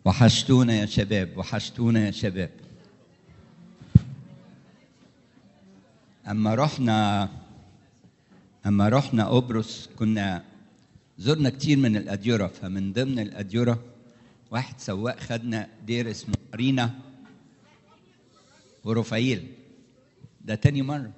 وحشتونا يا شباب وحشتونا يا شباب اما رحنا اما رحنا قبرص كنا زرنا كتير من الاديره فمن ضمن الاديره واحد سواق خدنا دير اسمه مارينا ورفايل ده تاني مره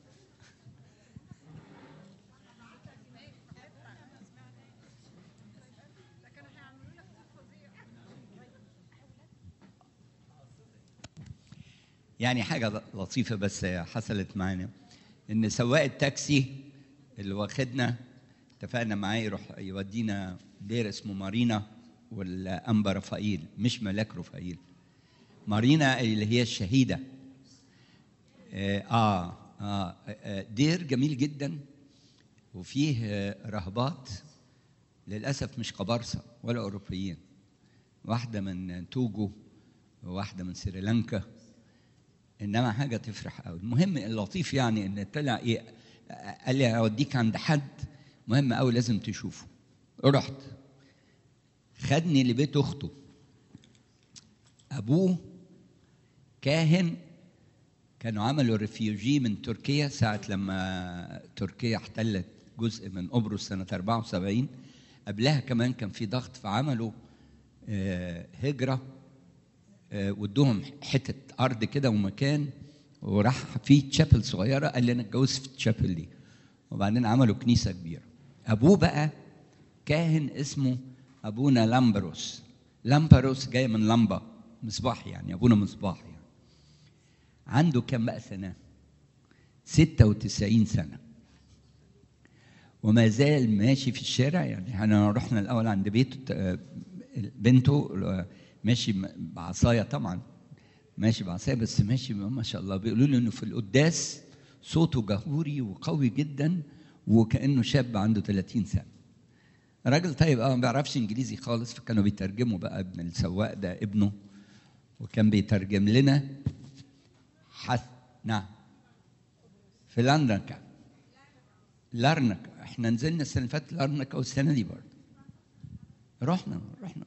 يعني حاجه لطيفه بس حصلت معانا ان سواق التاكسي اللي واخدنا اتفقنا معاه يروح يودينا دير اسمه مارينا والانبا رفائيل مش ملاك رفائيل مارينا اللي هي الشهيده آه, آه, آه دير جميل جدا وفيه آه رهبات للاسف مش قبارصه ولا اوروبيين واحده من توجو وواحده من سريلانكا انما حاجه تفرح قوي المهم اللطيف يعني ان طلع ايه قال لي اوديك عند حد مهم قوي لازم تشوفه رحت خدني لبيت اخته ابوه كاهن كانوا عملوا ريفيوجي من تركيا ساعة لما تركيا احتلت جزء من قبرص سنة 74 قبلها كمان كان في ضغط فعملوا هجرة وادوهم حتة أرض كده ومكان وراح في تشابل صغيرة قال لي أنا اتجوزت في التشابل دي وبعدين عملوا كنيسة كبيرة أبوه بقى كاهن اسمه أبونا لامبروس لامبروس جاي من لمبة مصباح يعني أبونا مصباح يعني عنده كم بقى سنة 96 سنة وما زال ماشي في الشارع يعني احنا رحنا الأول عند بيت بنته ماشي بعصاية طبعا ماشي بعصاية بس ماشي ما شاء الله بيقولوا لي انه في القداس صوته جهوري وقوي جدا وكانه شاب عنده 30 سنه راجل طيب اه ما بيعرفش انجليزي خالص فكانوا بيترجموا بقى ابن السواق ده ابنه وكان بيترجم لنا حث نعم في لارنكا لارنكا احنا نزلنا السنه اللي فاتت لارنكا والسنه دي برضه رحنا رحنا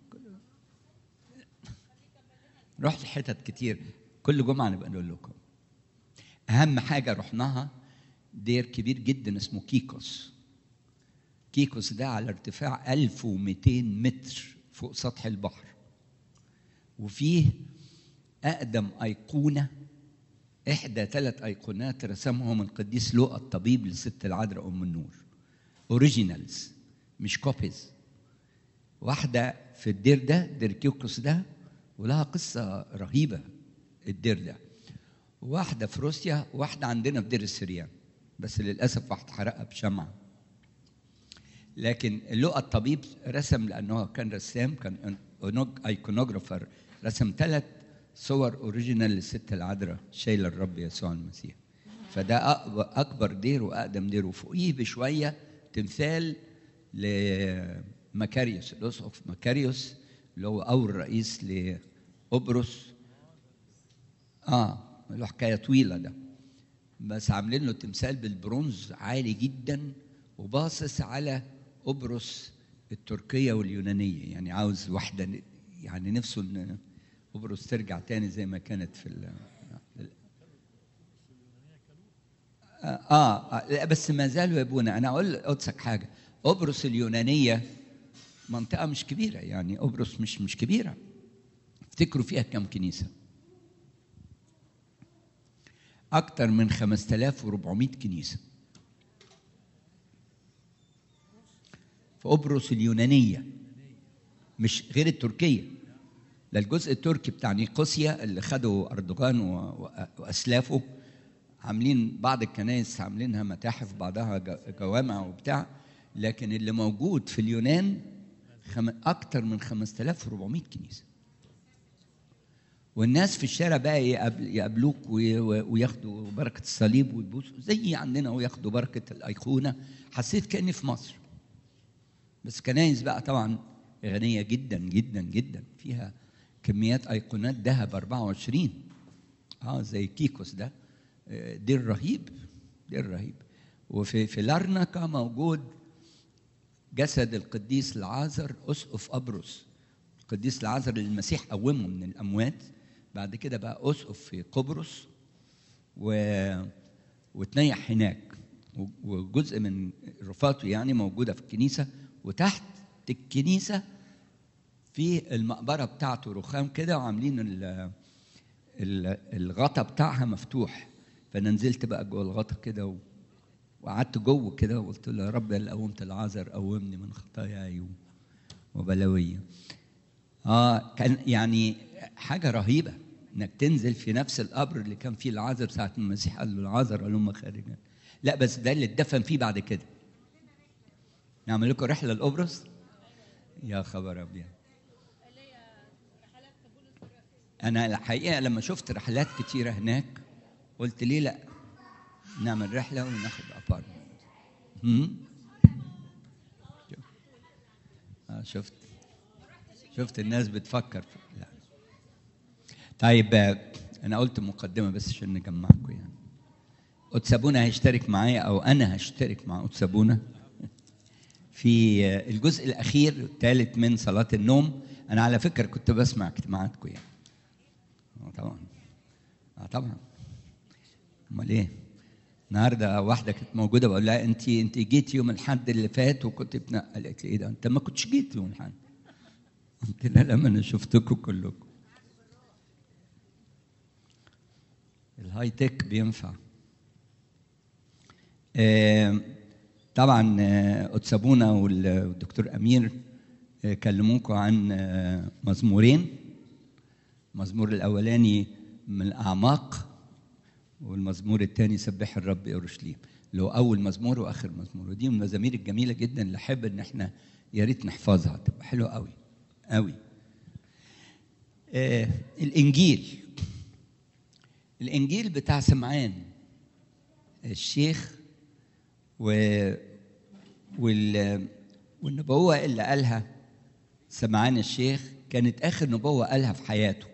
رحت حتت كتير كل جمعه نبقى نقول لكم اهم حاجه رحناها دير كبير جدا اسمه كيكوس كيكوس ده على ارتفاع 1200 متر فوق سطح البحر وفيه اقدم ايقونه احدى ثلاث ايقونات رسمهم القديس لوقا الطبيب للست العذراء ام النور اوريجينالز مش كوبيز واحده في الدير ده دير كيكوس ده ولها قصه رهيبه الدير ده واحدة في روسيا واحدة عندنا في دير السريان بس للأسف واحد حرقها بشمعة لكن لقى الطبيب رسم لأنه كان رسام كان ايكونوجرافر رسم ثلاث صور اوريجينال للست العذراء شايله الرب يسوع المسيح فده اكبر دير واقدم دير وفوقيه بشويه تمثال لمكاريوس الاسقف مكاريوس اللي هو اول رئيس لقبرص اه له حكايه طويله ده بس عاملين له تمثال بالبرونز عالي جدا وباصص على قبرص التركيه واليونانيه يعني عاوز واحده يعني نفسه ان قبرص ترجع تاني زي ما كانت في ال آه, اه لا بس ما زالوا يبونا انا اقول قدسك حاجه قبرص اليونانيه منطقه مش كبيره يعني قبرص مش مش كبيره افتكروا فيها كم كنيسه أكثر من 5400 كنيسة في قبرص اليونانية مش غير التركية ده الجزء التركي بتاع نيقوسيا اللي خدوا أردوغان وأسلافه عاملين بعض الكنائس عاملينها متاحف بعضها جوامع وبتاع لكن اللي موجود في اليونان أكثر من 5400 كنيسة والناس في الشارع بقى يقابلوك وياخدوا بركة الصليب ويبوسوا زي عندنا وياخدوا بركة الأيقونة حسيت كأني في مصر بس كنايس بقى طبعا غنية جدا جدا جدا فيها كميات أيقونات ذهب 24 اه زي كيكوس ده دير رهيب دير رهيب وفي في لارنكا موجود جسد القديس العازر أسقف أبرص القديس العازر اللي المسيح قومه من الاموات بعد كده بقى اسقف في قبرص و... وتنيح هناك و- وجزء من رفاته يعني موجوده في الكنيسه وتحت الكنيسه في المقبره بتاعته رخام كده وعاملين ال... ال- الغطا بتاعها مفتوح فانا نزلت بقى جوه الغطا كده و... وقعدت جوه كده وقلت له يا رب اللي قومت العذر قومني من خطاياي و- وبلاويه اه كان يعني حاجه رهيبه انك تنزل في نفس القبر اللي كان فيه العازر ساعه ما المسيح قال له العازر قال لهم خارجا لا بس ده اللي اتدفن فيه بعد كده نعمل لكم رحله لقبرص يا خبر ابيض انا الحقيقه لما شفت رحلات كتيره هناك قلت ليه لا نعمل رحله وناخد ابارتمنت اه شفت شفت الناس بتفكر في لا طيب آه، انا قلت مقدمه بس عشان نجمعكم يعني أتسابونا هيشترك معايا او انا هشترك مع أتسابونا في آه، الجزء الاخير الثالث من صلاه النوم انا على فكره كنت بسمع اجتماعاتكم يعني اه طبعا اه طبعا امال ايه النهارده واحده كانت موجوده بقول لها انت انت جيتي يوم الاحد اللي فات وكنت بتنقل قالت لي ايه ده انت ما كنتش جيت يوم الاحد قلت لها لما انا شفتكم كلكم الهاي تك بينفع آه، طبعا آه، أتسابونا وال- والدكتور امير آه، كلموكم عن آه، مزمورين المزمور الاولاني من الاعماق والمزمور الثاني سبح الرب اورشليم اللي هو اول مزمور واخر مزمور ودي من المزامير الجميله جدا اللي احب ان احنا يا ريت نحفظها تبقى حلوه قوي قوي آه الانجيل الانجيل بتاع سمعان الشيخ و وال والنبوه اللي قالها سمعان الشيخ كانت اخر نبوه قالها في حياته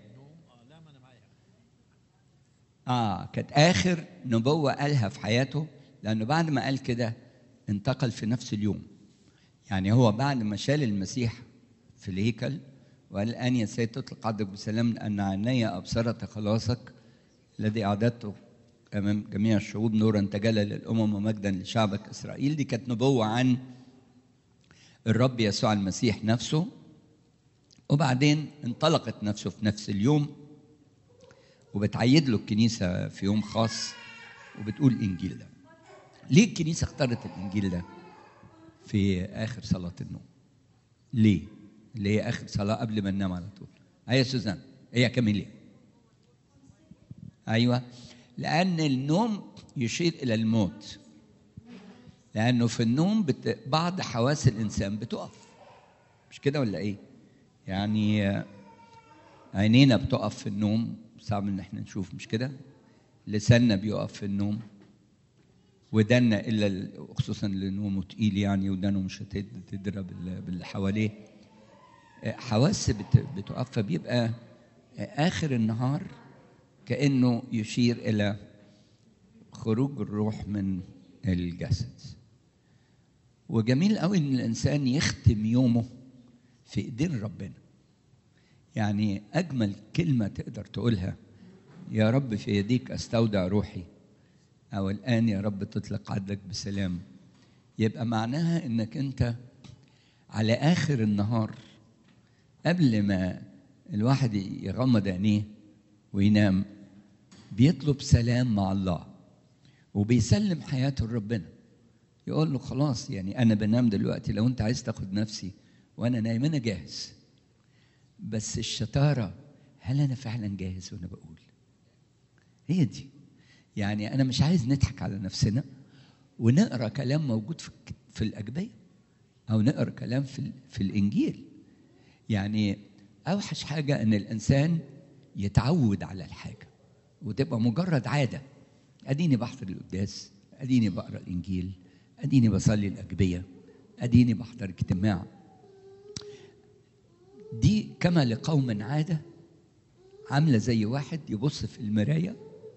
اه كانت اخر نبوه قالها في حياته لانه بعد ما قال كده انتقل في نفس اليوم يعني هو بعد ما شال المسيح في الهيكل وقال الان يا سيد تطلق عبدك بسلام لان عيني ابصرت خلاصك الذي اعددته امام جميع الشعوب نورا تجلى للامم ومجدا لشعبك اسرائيل دي كانت نبوه عن الرب يسوع المسيح نفسه وبعدين انطلقت نفسه في نفس اليوم وبتعيد له الكنيسه في يوم خاص وبتقول الانجيل ده ليه الكنيسه اختارت الانجيل ده في اخر صلاه النوم ليه اللي هي اخر صلاه قبل ما ننام على طول ايوه سوزان هي كاميليا ايوه لان النوم يشير الى الموت لانه في النوم بت... بعض حواس الانسان بتقف مش كده ولا ايه يعني آه، عينينا بتقف في النوم صعب ان احنا نشوف مش كده لساننا بيقف في النوم ودنا الا ال- خصوصا اللي نومه تقيل يعني ودانه مش هتضرب بال- باللي حواليه آه، حواس بت- بتقف فبيبقى آه، اخر النهار كانه يشير الى خروج الروح من الجسد وجميل قوي ان الانسان يختم يومه في ايدين ربنا يعني اجمل كلمه تقدر تقولها يا رب في يديك استودع روحي او الان يا رب تطلق عدلك بسلام يبقى معناها انك انت على اخر النهار قبل ما الواحد يغمض عينيه وينام بيطلب سلام مع الله وبيسلم حياته لربنا يقول له خلاص يعني انا بنام دلوقتي لو انت عايز تاخد نفسي وانا نايم انا جاهز بس الشطاره هل انا فعلا جاهز وانا بقول هي دي يعني انا مش عايز نضحك على نفسنا ونقرا كلام موجود في في الاجبيه او نقرا كلام في ال- في الانجيل يعني اوحش حاجه ان الانسان يتعود على الحاجه وتبقى مجرد عاده اديني بحضر القداس اديني بقرا الانجيل اديني بصلي الاجبيه اديني بحضر اجتماع دي كما لقوم عاده عامله زي واحد يبص في المرايه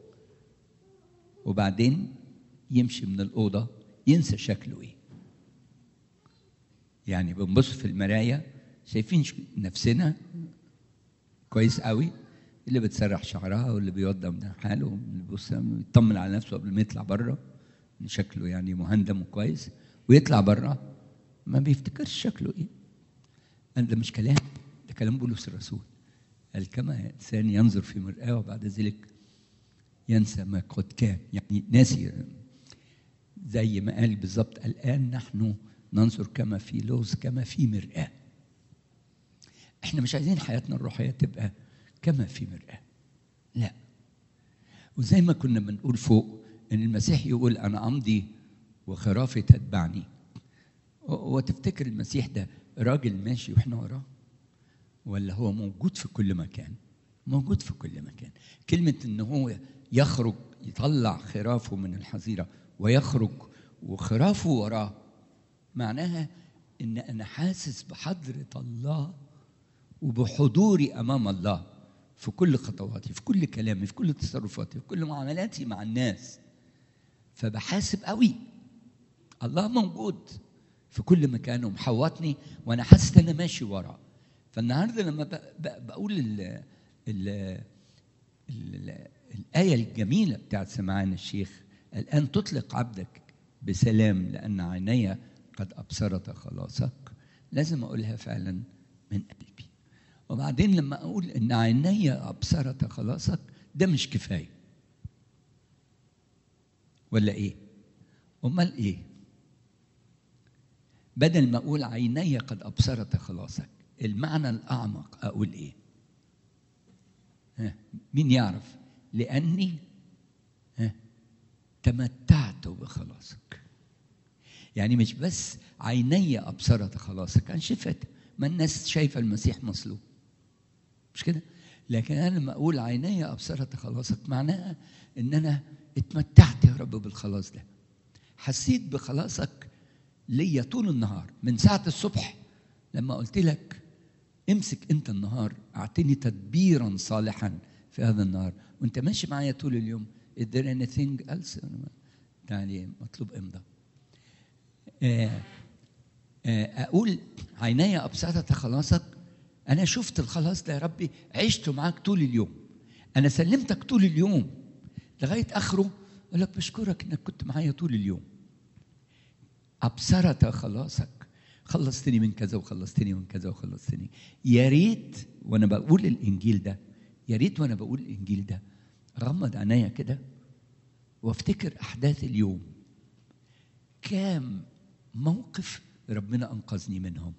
وبعدين يمشي من الاوضه ينسى شكله ايه يعني بنبص في المرايه شايفين ش- نفسنا كويس قوي اللي بتسرح شعرها واللي بيوضى من حاله واللي بيبص يطمن على نفسه قبل ما يطلع بره إن شكله يعني مهندم وكويس ويطلع بره ما بيفتكرش شكله ايه أنا ده مش كلام ده كلام بولس الرسول قال كما انسان ينظر في مرآة وبعد ذلك ينسى ما قد كان يعني ناسي زي ما قال بالظبط الآن نحن ننظر كما في لوز كما في مرآة احنا مش عايزين حياتنا الروحية تبقى كما في مرآة لا وزي ما كنا بنقول فوق ان المسيح يقول انا امضي وخرافي تتبعني و- وتفتكر المسيح ده راجل ماشي واحنا وراه ولا هو موجود في كل مكان موجود في كل مكان كلمة ان هو يخرج يطلع خرافه من الحظيرة ويخرج وخرافه وراه معناها ان انا حاسس بحضرة الله وبحضوري امام الله في كل خطواتي في كل كلامي في كل تصرفاتي في كل معاملاتي مع الناس فبحاسب قوي الله موجود في كل مكان ومحوطني وانا حاسس ان انا ماشي وراه فالنهارده لما ب- ب- بقول ال ال ال الآية الجميلة بتاعت سمعان الشيخ الآن تطلق عبدك بسلام لأن عيني قد أبصرت خلاصك لازم أقولها فعلا من قلبي وبعدين لما أقول إن عيني أبصرت خلاصك ده مش كفاية ولا إيه؟ أمال إيه؟ بدل ما أقول عيني قد أبصرت خلاصك المعنى الأعمق أقول إيه؟ ها مين يعرف؟ لأني ها تمتعت بخلاصك يعني مش بس عيني أبصرت خلاصك عن شفت ما الناس شايفة المسيح مصلوب مش كده؟ لكن أنا لما أقول عيني أبصرت خلاصك معناها إن أنا اتمتعت يا رب بالخلاص ده حسيت بخلاصك ليا طول النهار من ساعة الصبح لما قلت لك امسك انت النهار اعطني تدبيرا صالحا في هذا النهار وانت ماشي معايا طول اليوم is there anything else يعني مطلوب امضى آه، آه، اقول عيني ابصرت خلاصك انا شفت الخلاص ده يا ربي عشت معاك طول اليوم انا سلمتك طول اليوم لغايه اخره اقول لك بشكرك انك كنت معايا طول اليوم ابصرت خلاصك خلصتني من كذا وخلصتني من كذا وخلصتني يا ريت وانا بقول الانجيل ده يا ريت وانا بقول الانجيل ده غمض عينيا كده وافتكر احداث اليوم كام موقف ربنا انقذني منهم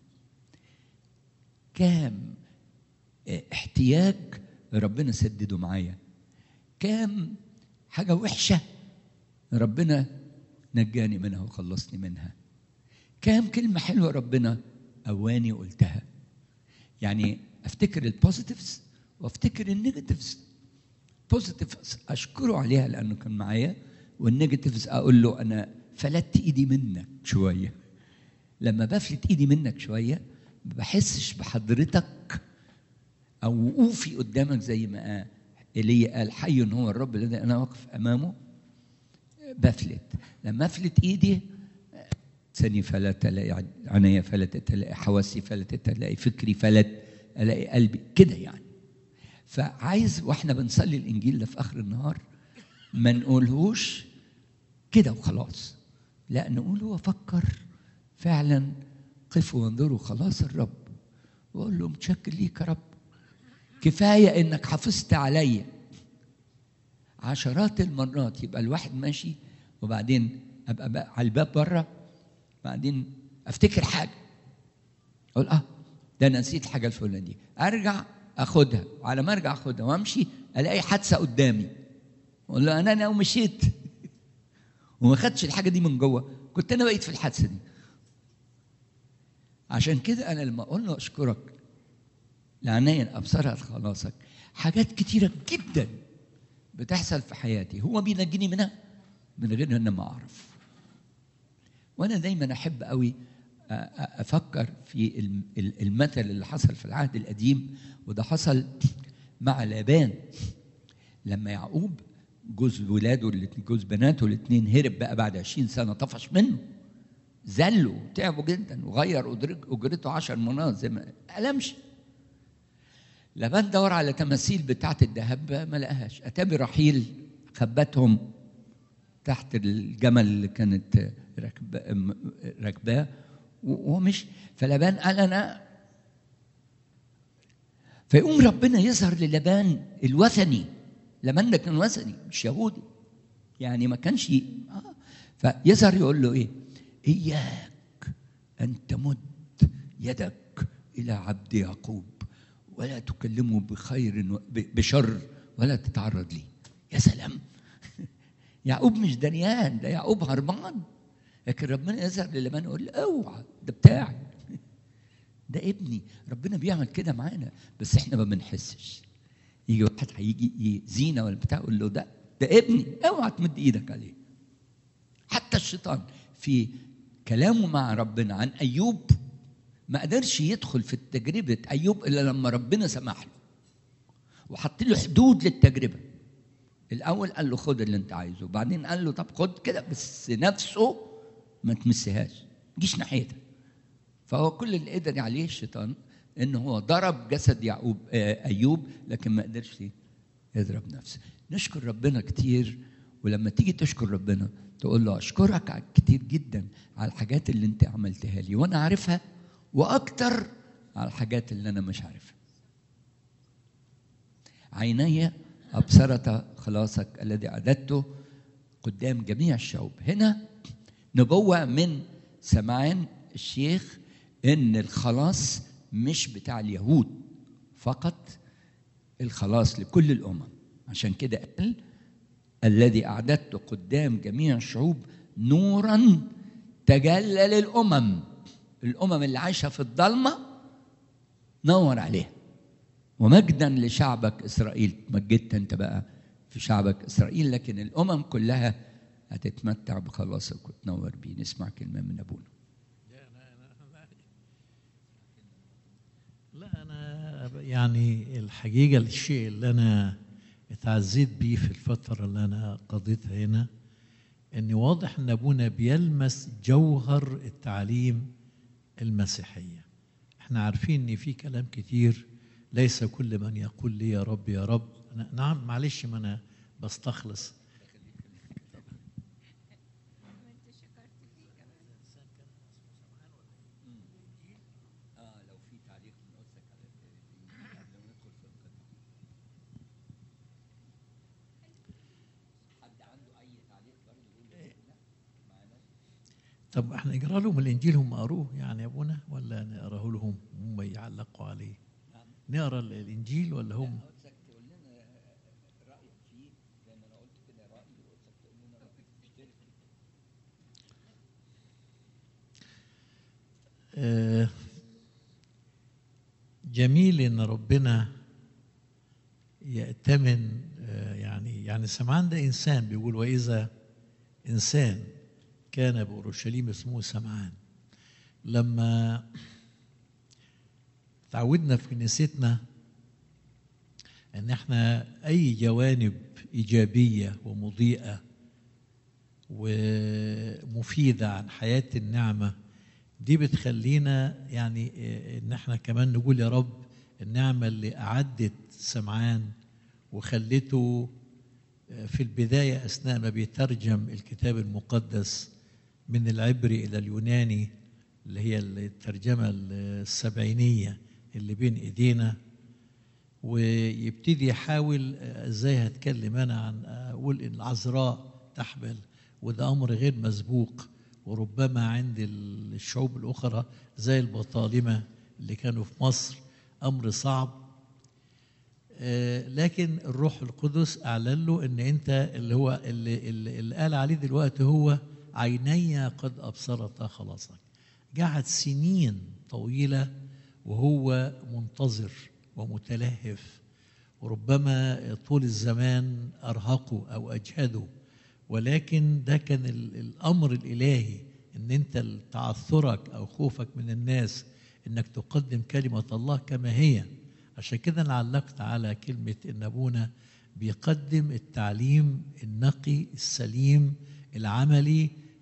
كام احتياج ربنا سدده معايا كام حاجه وحشه ربنا نجاني منها وخلصني منها كام كلمة حلوة ربنا قواني وقلتها يعني افتكر البوزيتيفز وافتكر النيجاتيفز بوزيتيف اشكره عليها لانه كان معايا والنيجاتيفز اقول له انا فلتت ايدي منك شويه لما بفلت ايدي منك شويه ما بحسش بحضرتك او وقوفي قدامك زي ما ايليا قال حي هو الرب الذي انا واقف امامه بفلت لما افلت ايدي لساني فلت الاقي عينيا فلتت الاقي حواسي فلتت الاقي فكري فلت الاقي قلبي كده يعني فعايز واحنا بنصلي الانجيل ده في اخر النهار ما نقولهوش كده وخلاص لا نقوله وافكر فعلا قفوا وانظروا خلاص الرب واقول له متشكر ليك يا رب كفايه انك حافظت عليا عشرات المرات يبقى الواحد ماشي وبعدين ابقى بقى على الباب بره بعدين افتكر حاجه اقول اه ده انا نسيت الحاجه الفلانيه دي ارجع اخدها وعلى ما ارجع اخدها وامشي الاقي حادثه قدامي اقول له انا انا ومشيت وما خدتش الحاجه دي من جوه كنت انا بقيت في الحادثه دي عشان كده انا لما اقول له اشكرك لعنايا ابصرها خلاصك حاجات كتيره جدا بتحصل في حياتي هو بينجيني منها من غير ان انا ما اعرف وانا دايما احب قوي افكر في المثل اللي حصل في العهد القديم وده حصل مع لابان لما يعقوب جوز ولاده جوز بناته الاثنين هرب بقى بعد 20 سنه طفش منه زلوا تعبوا جدا وغير أجر- اجرته عشر مناط زي ما قلمش لبان دور على تماثيل بتاعت الذهب ما لقاهاش اتابي رحيل خبتهم تحت الجمل اللي كانت راكبه راكباه و- ومش فلبان قال انا فيقوم ربنا يظهر للبان الوثني لبان ده كان وثني مش يهودي يعني ما كانش آه. فيظهر يقول له ايه اياك ان تمد يدك الى عبد يعقوب ولا تكلمه بخير و- ب- بشر ولا تتعرض لي يا سلام يعقوب مش دريان ده يعقوب هربان لكن ربنا يظهر للبان يقول له اوعى ده بتاعي ده ابني ربنا بيعمل كده معانا بس احنا ما بنحسش يجي واحد هيجي يزينا ولا بتاع يقول له ده ده ابني اوعى تمد ايدك عليه حتى الشيطان في كلامه مع ربنا عن ايوب ما قدرش يدخل في تجربه ايوب الا لما ربنا سمح له وحط له حدود للتجربه الاول قال له خد اللي انت عايزه وبعدين قال له طب خد كده بس نفسه ما تمسهاش ما تجيش ناحيتها فهو كل اللي قدر عليه الشيطان ان هو ضرب جسد يعقوب آه، ايوب لكن ما قدرش يضرب نفسه نشكر ربنا كتير ولما تيجي تشكر ربنا تقول له اشكرك على كتير جدا على الحاجات اللي انت عملتها لي وانا عارفها واكتر على الحاجات اللي انا مش عارفها عيني ابصرت خلاصك الذي اعددته قدام جميع الشعوب هنا نبوة من سمعان الشيخ ان الخلاص مش بتاع اليهود فقط الخلاص لكل الامم عشان كده قال الذي اعددته قدام جميع الشعوب نورا تجلى للامم الامم اللي عايشه في الضلمه نور عليها ومجدا لشعبك اسرائيل مجدت انت بقى في شعبك اسرائيل لكن الامم كلها هتتمتع بخلاصك وتنور بيه نسمع كلمه من ابونا لا انا يعني الحقيقه الشيء اللي انا اتعزيت بيه في الفتره اللي انا قضيتها هنا ان واضح ان ابونا بيلمس جوهر التعليم المسيحيه احنا عارفين ان في كلام كتير ليس كل من يقول لي يا رب يا رب أنا نعم معلش ما انا بستخلص اه لو في تعليق من قدسك على قبل ما ندخل في القطع حد عنده اي تعليق برضه يقول لا معانا طب احنا نقرا لهم الانجيل هم قروه يعني يا ابونا ولا نقراه لهم هم يعلقوا عليه نقرا الانجيل ولا هم قدسك تقول لنا رايك فيه زي ما انا قلت كده رايي وقدسك تقول لنا رايك اشترك فيه آه، جميل ان ربنا يأتمن آه، يعني يعني سمعان ده انسان بيقول واذا انسان كان باورشليم اسمه سمعان لما تعودنا في كنيستنا ان احنا اي جوانب ايجابيه ومضيئه ومفيده عن حياه النعمه دي بتخلينا يعني إيه، ان احنا كمان نقول يا رب النعمه اللي اعدت سمعان وخلته آه، في البدايه اثناء ما بيترجم الكتاب المقدس من العبري الى اليوناني اللي هي الترجمه السبعينيه اللي بين ايدينا ويبتدي يحاول آه، ازاي هتكلم انا عن اقول ان العذراء تحمل وده امر غير مسبوق وربما عند الشعوب الاخرى زي البطالمه اللي كانوا في مصر امر صعب آه، لكن الروح القدس اعلن له ان انت اللي هو اللي, اللي, اللي قال عليه دلوقتي هو عيني قد ابصرتا خلاصك قعد سنين طويله وهو منتظر ومتلهف وربما طول الزمان ارهقه او اجهده ولكن ده كان ال- الامر الالهي ان انت تعثرك او خوفك من الناس انك تقدم كلمه الله كما هي عشان كده انا علقت على كلمه ان ابونا بيقدم التعليم النقي السليم العملي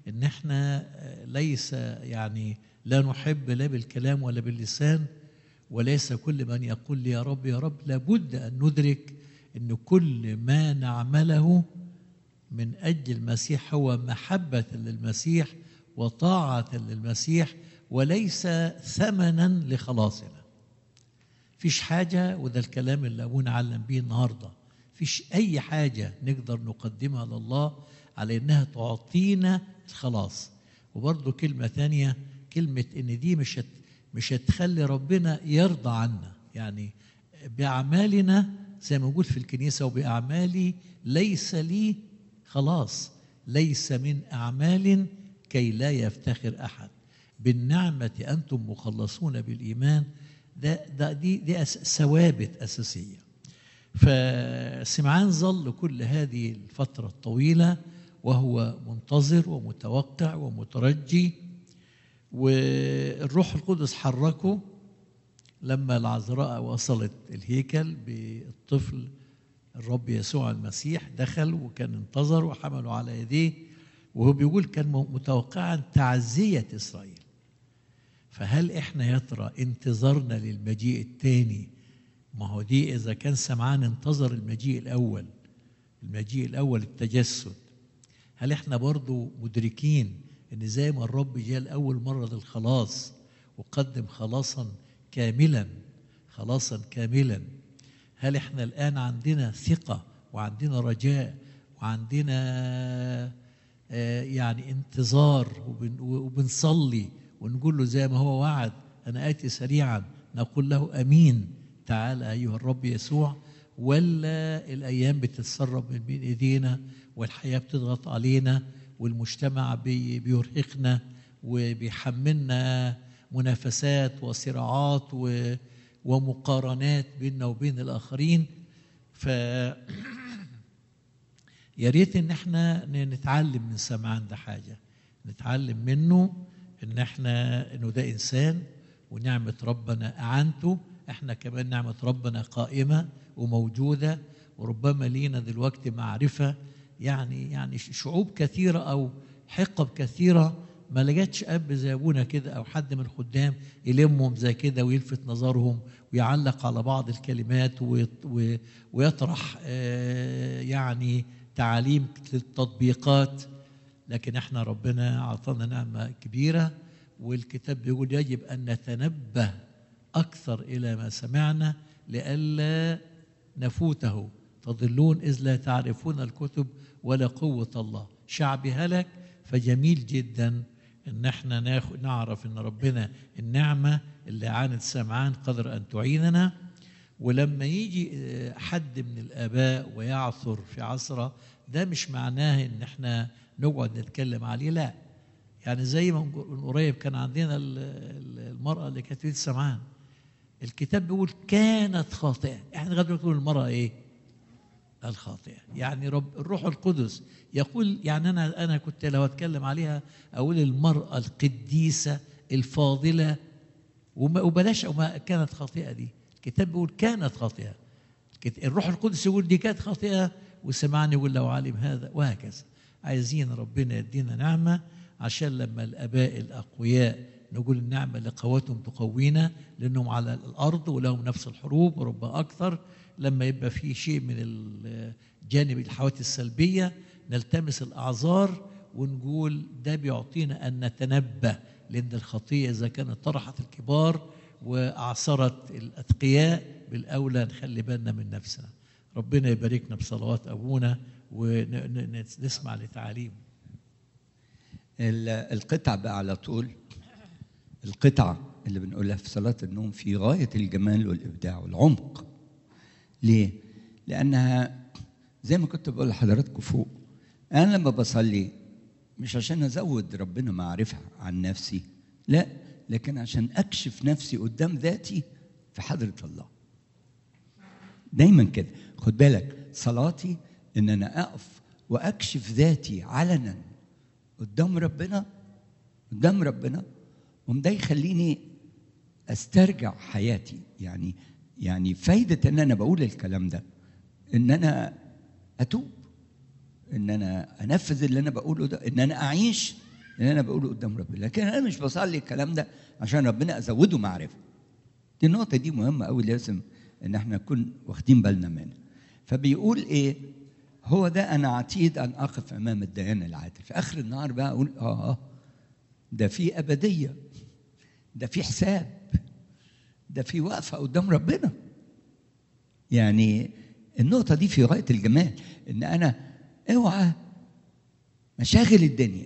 ان احنا آه، ليس يعني لا نحب لا بالكلام ولا باللسان وليس كل من يقول لي يا رب يا رب لابد ان ندرك ان كل ما نعمله من اجل المسيح هو محبه للمسيح وطاعه للمسيح وليس ثمنا لخلاصنا فيش حاجة وده الكلام اللي أبونا علم بيه النهاردة فيش أي حاجة نقدر نقدمها لله على إنها تعطينا الخلاص وبرضه كلمة تانية كلمة إن دي مش هت مش هتخلي ربنا يرضى عنا يعني بأعمالنا زي ما موجود في الكنيسة وبأعمالي ليس لي خلاص ليس من أعمال كي لا يفتخر أحد بالنعمة أنتم مخلصون بالإيمان ده, ده دي دي أس ثوابت أساسية فسمعان ظل كل هذه الفترة الطويلة وهو منتظر ومتوقع ومترجي والروح القدس حركه لما العذراء وصلت الهيكل بالطفل الرب يسوع المسيح دخل وكان انتظر وحمله على يديه وهو بيقول كان متوقعا تعزية إسرائيل فهل احنا يا ترى انتظرنا للمجيء الثاني ما هو دي اذا كان سمعان انتظر المجيء الاول المجيء الاول التجسد هل احنا برضو مدركين ان زي ما الرب جاء لاول مره للخلاص وقدم خلاصا كاملا خلاصا كاملا هل احنا الان عندنا ثقه وعندنا رجاء وعندنا آه، يعني انتظار وبن- وبنصلي ونقول له زي ما هو وعد انا اتي سريعا نقول له امين تعال ايها الرب يسوع ولا الايام بتتسرب من بين ايدينا والحياه بتضغط علينا والمجتمع بي- بيرهقنا وبيحملنا منافسات وصراعات و- ومقارنات بيننا وبين الاخرين ف يا ريت ان احنا ن- نتعلم من سمعان ده حاجه نتعلم منه ان احنا انه ده انسان ونعمه ربنا اعانته احنا كمان نعمه ربنا قائمه وموجوده وربما لينا دلوقتي معرفه يعني يعني ش- شعوب كثيره او حقب كثيره ما لقتش اب زي ابونا كده او حد من الخدام يلمهم زي كده ويلفت نظرهم ويعلق على بعض الكلمات ويط- و- ويطرح آه، يعني تعاليم للتطبيقات لكن احنا ربنا اعطانا نعمه كبيره والكتاب بيقول يجب ان نتنبه اكثر الى ما سمعنا لئلا نفوته تضلون اذ لا تعرفون الكتب ولا قوه الله شعبي هلك فجميل جدا ان احنا ناخد نعرف ان ربنا النعمه اللي عانت سمعان قدر ان تعيننا ولما يجي آه، حد من الاباء ويعثر في عثره ده مش معناه ان احنا نقعد نتكلم عليه لا يعني زي ما من قريب كان عندنا ال- ال- المراه اللي كانت في سمعان الكتاب بيقول كانت خاطئه احنا لغايه دلوقتي بنقول المراه ايه الخاطئه يعني رب الروح القدس يقول يعني انا انا كنت لو اتكلم عليها اقول المراه القديسه الفاضله وما وبلاش وما كانت خاطئه دي الكتاب بيقول كانت خاطئه الكت- الروح القدس يقول دي كانت خاطئه وسمعني يقول لو علم هذا وهكذا عايزين ربنا يدينا نعمه عشان لما الاباء الاقوياء نقول النعمه اللي قوتهم تقوينا لانهم على الارض ولهم نفس الحروب وربما اكثر لما يبقى في شيء من ال- جانب الحوادث السلبيه نلتمس الاعذار ونقول ده بيعطينا ان نتنبه لان الخطيه اذا كانت طرحت الكبار واعصرت الاتقياء بالاولى نخلي بالنا من نفسنا ربنا يباركنا بصلوات ابونا ونسمع لتعاليمه ال- القطع بقى على طول القطعة اللي بنقولها في صلاة النوم في غاية الجمال والإبداع والعمق ليه؟ لأنها زي ما كنت بقول لحضراتكم فوق أنا لما بصلي مش عشان أزود ربنا معرفة عن نفسي لا لكن عشان أكشف نفسي قدام ذاتي في حضرة الله دايما كده خد بالك صلاتي ان انا اقف واكشف ذاتي علنا قدام ربنا قدام ربنا وم ده يخليني استرجع حياتي يعني يعني فايده ان انا بقول الكلام ده ان انا اتوب ان انا انفذ اللي انا بقوله ده ان انا اعيش اللي انا بقوله قدام ربنا لكن انا مش بصلي الكلام ده عشان ربنا ازوده معرفه دي النقطه دي مهمه قوي لازم ان احنا نكون واخدين بالنا منها فبيقول ايه هو ده انا عتيد ان اقف امام الديان العادل في اخر النهار بقى اقول اه اه ده في ابديه ده في حساب ده في وقفه قدام ربنا يعني النقطه دي في غايه الجمال ان انا اوعى مشاغل الدنيا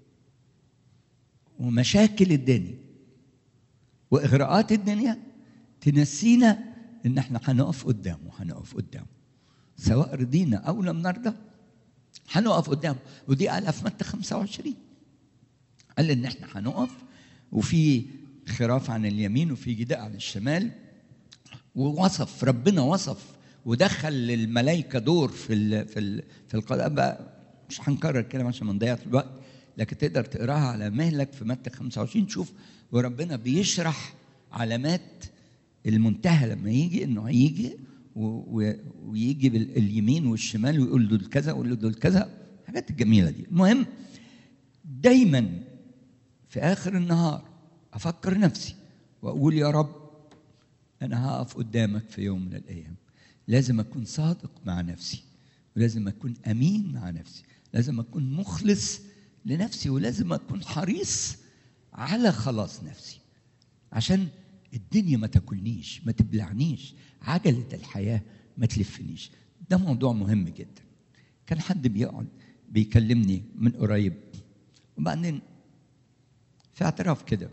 ومشاكل الدنيا واغراءات الدنيا تنسينا ان احنا هنقف قدامه هنقف قدامه سواء رضينا او لم نرضى هنقف قدامه ودي قالها في متى 25 قال ان احنا هنقف وفي خراف عن اليمين وفي جداء عن الشمال ووصف ربنا وصف ودخل الملائكه دور في ال في ال في القضاء بقى مش هنكرر الكلام عشان ما نضيعش الوقت لكن تقدر تقراها على مهلك في متى 25 تشوف وربنا بيشرح علامات المنتهى لما يجي انه هيجي ويجي باليمين والشمال ويقول دول كذا ويقول دول كذا الحاجات الجميله دي المهم دايما في اخر النهار افكر نفسي واقول يا رب انا هقف قدامك في يوم من الايام لازم اكون صادق مع نفسي ولازم اكون امين مع نفسي لازم اكون مخلص لنفسي ولازم اكون حريص على خلاص نفسي عشان الدنيا ما تاكلنيش ما تبلعنيش عجله الحياه ما تلفنيش ده موضوع مهم جدا كان حد بيقعد بيكلمني من قريب وبعدين في اعتراف كده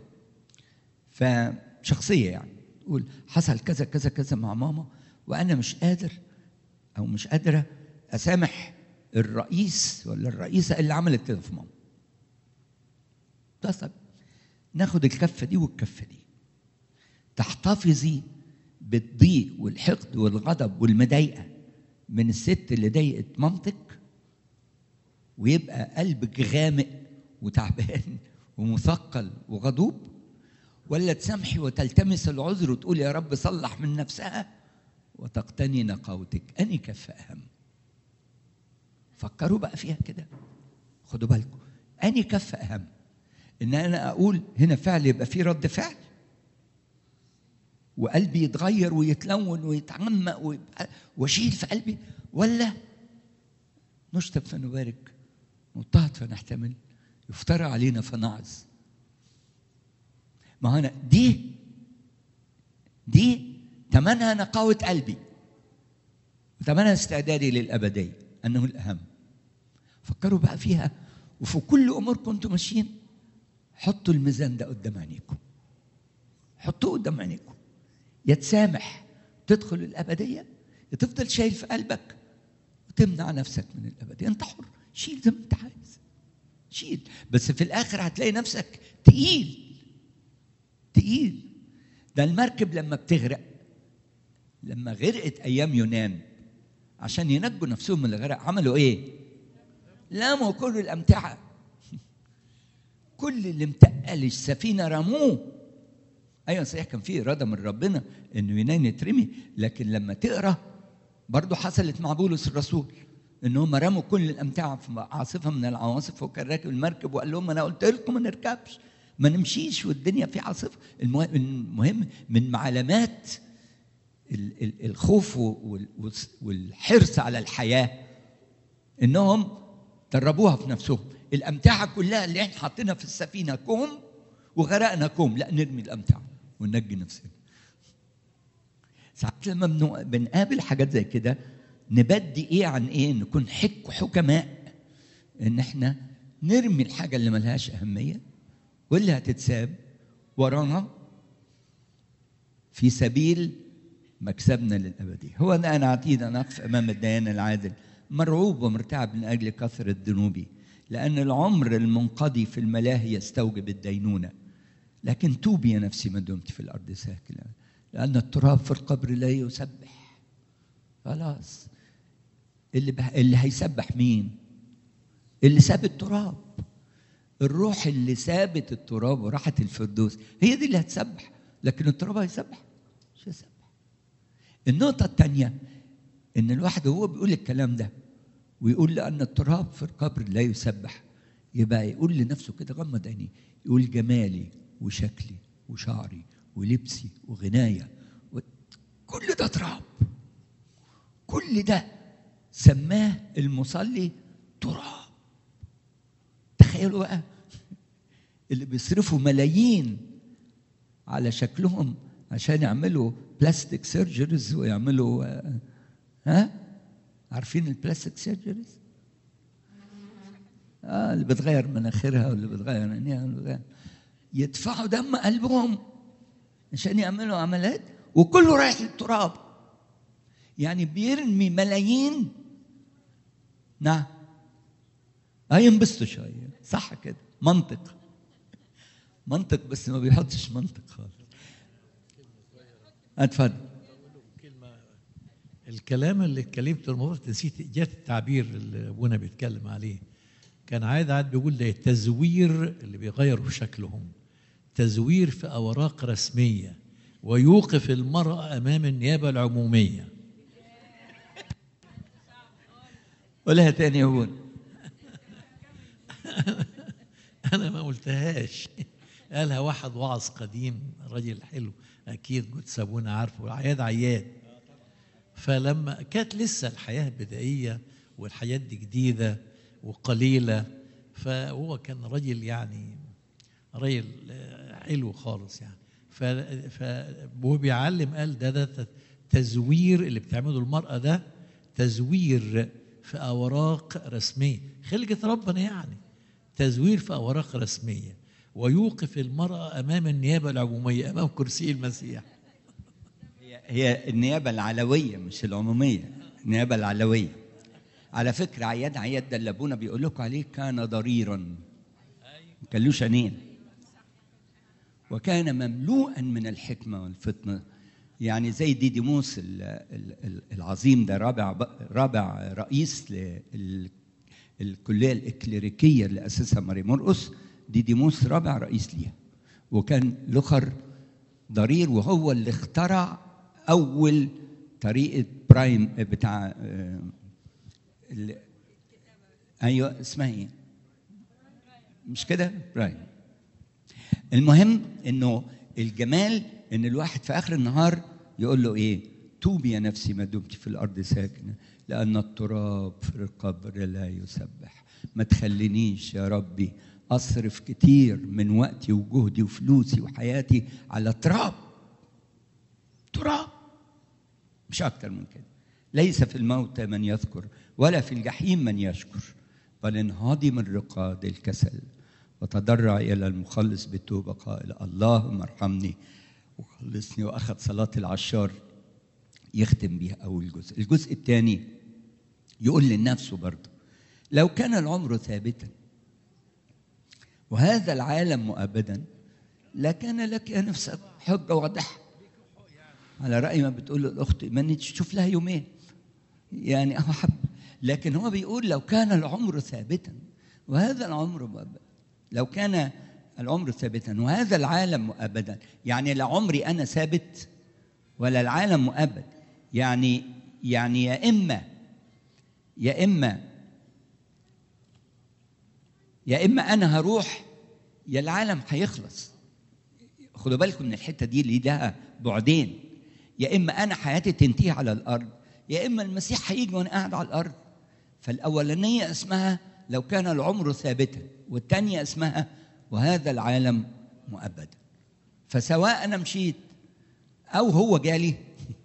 فشخصيه يعني تقول حصل كذا كذا كذا مع ماما وانا مش قادر او مش قادره اسامح الرئيس ولا الرئيسه اللي عملت كده في ماما ده طب ناخد الكفه دي والكفه دي تحتفظي بالضيق والحقد والغضب والمضايقه من الست اللي ضايقت مامتك ويبقى قلبك غامق وتعبان ومثقل وغضوب ولا تسامحي وتلتمس العذر وتقول يا رب صلح من نفسها وتقتني نقاوتك أني كف أهم فكروا بقى فيها كده خدوا بالكم أني كف أهم إن أنا أقول هنا فعل يبقى فيه رد فعل وقلبي يتغير ويتلون ويتعمق ويبقى واشيل في قلبي ولا نشتب فنبارك نضطهد فنحتمل يفترى علينا فنعظ ما هنا دي دي ثمنها نقاوة قلبي وثمنها استعدادي للأبدية أنه الأهم فكروا بقى فيها وفي كل أموركم أنتم ماشيين حطوا الميزان ده قدام عينيكم حطوه قدام عينيكم يا تسامح تدخل الأبدية يا تفضل شايل في قلبك وتمنع نفسك من الأبدية أنت حر شيل زي ما أنت عايز شيل بس في الآخر هتلاقي نفسك تقيل تقيل ده المركب لما بتغرق لما غرقت ايام يونان عشان ينجوا نفسهم من الغرق عملوا ايه؟ لاموا كل الامتعه كل اللي متقل السفينه رموه ايوه صحيح كان في اراده من ربنا انه يونان يترمي لكن لما تقرا برضه حصلت مع بولس الرسول ان هم رموا كل الامتعه في عاصفه من العواصف وكان راكب المركب وقال لهم انا قلت لكم ما نركبش ما نمشيش والدنيا في عاصفه المهم من علامات الخوف والحرص على الحياه انهم دربوها في نفسهم الامتعه كلها اللي احنا حاطينها في السفينه كوم وغرقنا كوم لا نرمي الامتعه وننجي نفسنا ساعات لما بنقابل حاجات زي كده نبدي ايه عن ايه نكون حك حكماء ان احنا نرمي الحاجه اللي ملهاش اهميه واللي هتتساب ورانا في سبيل مكسبنا للأبدية هو ده أنا عتيد أن أقف أمام الديان العادل مرعوب ومرتعب من أجل كثرة ذنوبي لأن العمر المنقضي في الملاهي يستوجب الدينونة لكن توبي يا نفسي ما دمت في الأرض ساكنة لأن التراب في القبر لا يسبح خلاص اللي بح... اللي هيسبح مين؟ اللي ساب التراب الروح اللي سابت التراب وراحت الفردوس هي دي اللي هتسبح لكن التراب هيسبح مش هيسبح النقطة الثانية إن الواحد وهو بيقول الكلام ده ويقول لأن التراب في القبر لا يسبح يبقى يقول لنفسه كده غمض عينيه يقول جمالي وشكلي وشعري ولبسي وغنايا و... كل ده تراب كل ده سماه المصلي تراب تخيلوا بقى اللي بيصرفوا ملايين على شكلهم عشان يعملوا بلاستيك سيرجريز ويعملوا آه، ها عارفين البلاستيك سيرجريز اه اللي بتغير مناخيرها واللي بتغير عينيها واللي بتغير يدفعوا دم قلبهم عشان يعملوا عمليات وكله رايح للتراب يعني بيرمي ملايين نعم اه ينبسطوا شويه صح كده منطق منطق بس ما بيحطش منطق خالص اتفضل كلمة الكلام اللي اتكلمته المفروض نسيت جات التعبير اللي ابونا بيتكلم عليه كان عاد عاد بيقول ده التزوير اللي بيغيروا في شكلهم تزوير في اوراق رسميه ويوقف المراه امام النيابه العموميه قولها تاني يا هون انا ما قلتهاش قالها واحد واعظ قديم راجل حلو اكيد كنت سابونا عارفه عياد عياد فلما كانت لسه الحياه بدائيه والحياه دي جديده وقليله فهو كان راجل يعني راجل آه، حلو خالص يعني ف فهو بيعلم قال ده ده تزوير اللي بتعمله المراه ده تزوير في اوراق رسميه خلقه ربنا يعني تزوير في اوراق رسميه ويوقف المراه امام النيابه العموميه امام كرسي المسيح هي هي النيابه العلويه مش العموميه النيابه العلويه على فكره عياد عياد ده اللي ابونا بيقول لكم عليه كان ضريرا ما كانلوش عينين وكان مملوءا من الحكمه والفطنه يعني زي ديديموس ال- ال- ال- العظيم ده رابع ب- رابع رئيس للكليه الاكليريكيه اللي اسسها ماري مرقس ديديموس رابع رئيس ليها وكان لخر ضرير وهو اللي اخترع اول طريقه برايم بتاع آه، ال- ايوه اسمها ايه؟ مش كده؟ برايم المهم انه الجمال ان الواحد في اخر النهار يقول له ايه توبي يا نفسي ما دمت في الارض ساكنه لان التراب في القبر لا يسبح ما تخلينيش يا ربي اصرف كتير من وقتي وجهدي وفلوسي وحياتي على تراب تراب مش اكتر من كده ليس في الموت من يذكر ولا في الجحيم من يشكر بل انهضي من رقاد الكسل وتضرع الى المخلص بالتوبه قائل اللهم ارحمني وخلصني واخذ صلاه العشار يختم بيها اول جزء الجزء الثاني يقول لنفسه برضه لو كان العمر ثابتا وهذا العالم مؤبدا لكان لك يا نفسك حجه واضحه على رأي ما بتقول الأخت إيمان تشوف لها يومين يعني أهو حب لكن هو بيقول لو كان العمر ثابتا وهذا العمر مؤبد لو كان العمر ثابتا وهذا العالم مؤبدا يعني لا عمري أنا ثابت ولا العالم مؤبد يعني يعني يا إما يا إما يا إما أنا هروح يا العالم هيخلص خدوا بالكم من الحته دي اللي لها بعدين يا اما انا حياتي تنتهي على الارض يا اما المسيح هيجي وانا قاعد على الارض فالاولانيه اسمها لو كان العمر ثابتا والثانيه اسمها وهذا العالم مؤبدا فسواء انا مشيت او هو جالي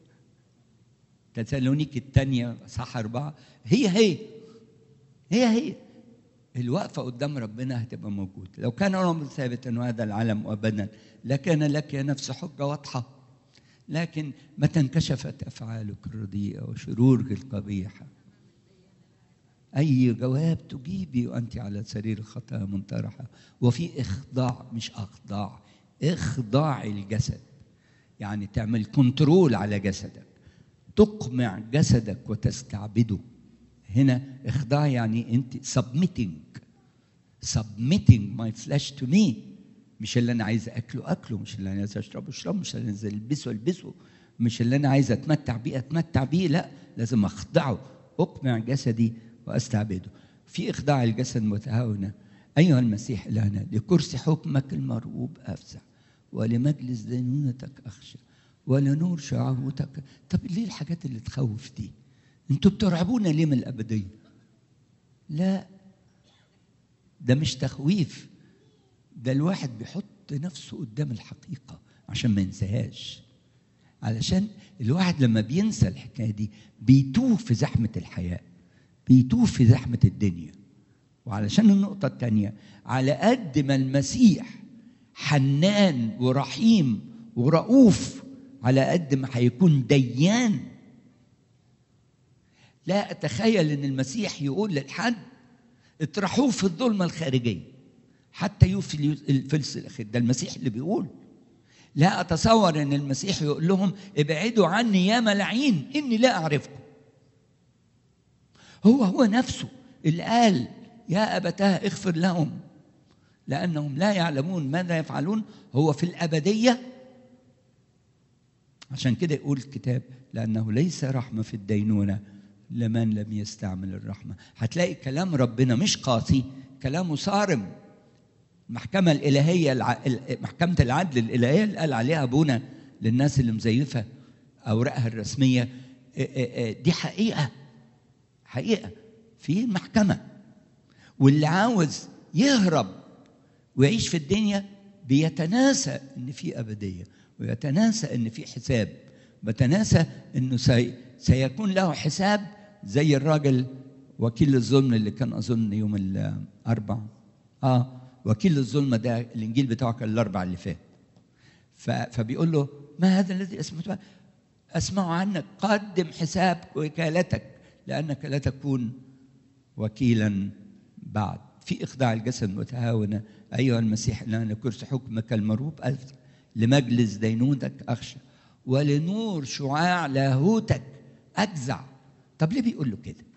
تسالونيك الثانيه صح اربعه هي هي هي هي الوقفة قدام ربنا هتبقى موجودة لو كان الأمر ثابتا وهذا العالم أبدا لكان لك يا نفس حجة واضحة لكن متى انكشفت أفعالك الرديئة وشرورك القبيحة أي جواب تجيبي وأنت على سرير الخطايا منطرحة وفي إخضاع مش أخضاع إخضاع الجسد يعني تعمل كنترول على جسدك تقمع جسدك وتستعبده هنا اخضاع يعني انت submitting submitting my flesh to me مش اللي انا عايز اكله اكله مش اللي انا عايز اشربه اشربه مش اللي انا عايز البسه البسه مش اللي انا عايز اتمتع بيه اتمتع بيه لا لازم اخضعه اقمع جسدي واستعبده في اخضاع الجسد متهاونه أيها المسيح إلهنا لكرسي حكمك المرغوب أفزع ولمجلس دينونتك أخشى ولنور شعوتك طب ليه الحاجات اللي تخوف دي انتوا بترعبونا ليه من الأبدية لا ده مش تخويف ده الواحد بيحط نفسه قدام الحقيقة عشان ما ينساهاش علشان الواحد لما بينسى الحكاية دي بيتوه في زحمة الحياة بيتوه في زحمة الدنيا وعلشان النقطة الثانية على قد ما المسيح حنان ورحيم ورؤوف على قد ما هيكون ديان لا أتخيل أن المسيح يقول للحد اطرحوه في الظلمة الخارجية حتى يوفي الفلس الأخير ده المسيح اللي بيقول لا أتصور أن المسيح يقول لهم ابعدوا عني يا ملاعين إني لا أعرفكم هو هو نفسه اللي قال يا أبتاه اغفر لهم لأنهم لا يعلمون ماذا يفعلون هو في الأبدية عشان كده يقول الكتاب لأنه ليس رحمة في الدينونة لمن لم يستعمل الرحمة هتلاقي كلام ربنا مش قاسي كلامه صارم المحكمة الإلهية الع... محكمة العدل الإلهية اللي قال عليها أبونا للناس اللي مزيفة أوراقها الرسمية دي حقيقة حقيقة في محكمة واللي عاوز يهرب ويعيش في الدنيا بيتناسى ان في ابديه ويتناسى ان في حساب بتناسى انه سي سيكون له حساب زي الراجل وكيل الظلم اللي كان اظن يوم الاربع اه وكيل الظلم ده الانجيل بتاعه كان الاربع اللي فات فبيقول له ما هذا الذي اسمعته اسمع عنك قدم حساب وكالتك لانك لا تكون وكيلا بعد في إخضاع الجسد متهاونة أيها المسيح لنا كرسي حكمك المروب ألف لمجلس دينونتك أخشى ولنور شعاع لاهوتك أجزع طب ليه بيقول له كده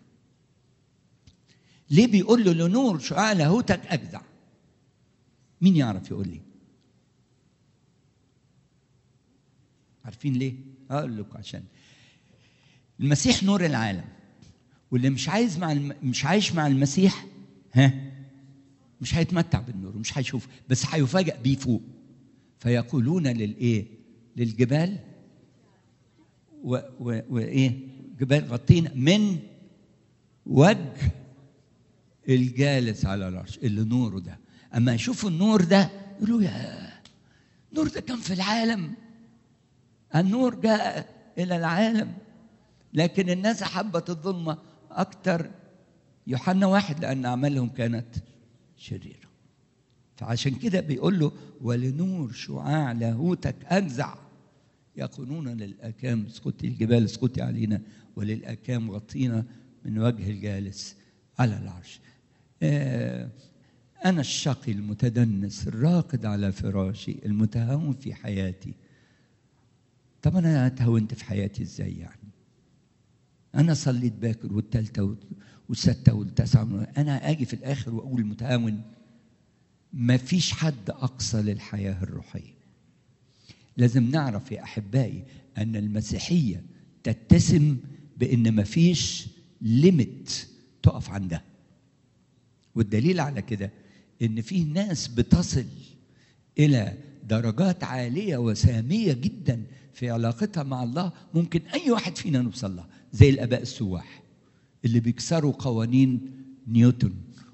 ليه بيقول له لنور شعاع لاهوتك أجزع مين يعرف يقول لي عارفين ليه أقول لكم عشان المسيح نور العالم واللي مش عايز مع الم... مش عايش مع المسيح ها مش هيتمتع بالنور مش هيشوف بس هيفاجئ بيه فوق فيقولون للايه للجبال و... و... وايه جبال غطينا من وجه الجالس على العرش اللي نوره ده اما يشوفوا النور ده يقولوا يا النور ده كان في العالم النور جاء الى العالم لكن الناس حبت الظلمه اكثر يوحنا واحد لأن أعمالهم كانت شريرة فعشان كده بيقول له ولنور شعاع لاهوتك أنزع يقولون للأكام اسقطي الجبال اسقطي علينا وللأكام غطينا من وجه الجالس على العرش آه أنا الشقي المتدنس الراقد على فراشي المتهاون في حياتي طب أنا تهونت في حياتي إزاي يعني أنا صليت باكر والتالتة والستة والتاسعة أنا أجي في الآخر وأقول متهاون ما فيش حد أقصى للحياة الروحية لازم نعرف يا أحبائي أن المسيحية تتسم بأن ما فيش ليميت تقف عندها والدليل على كده ان في ناس بتصل الى درجات عاليه وساميه جدا في علاقتها مع الله ممكن اي واحد فينا نوصل لها زي الاباء السواح اللي بيكسروا قوانين نيوتن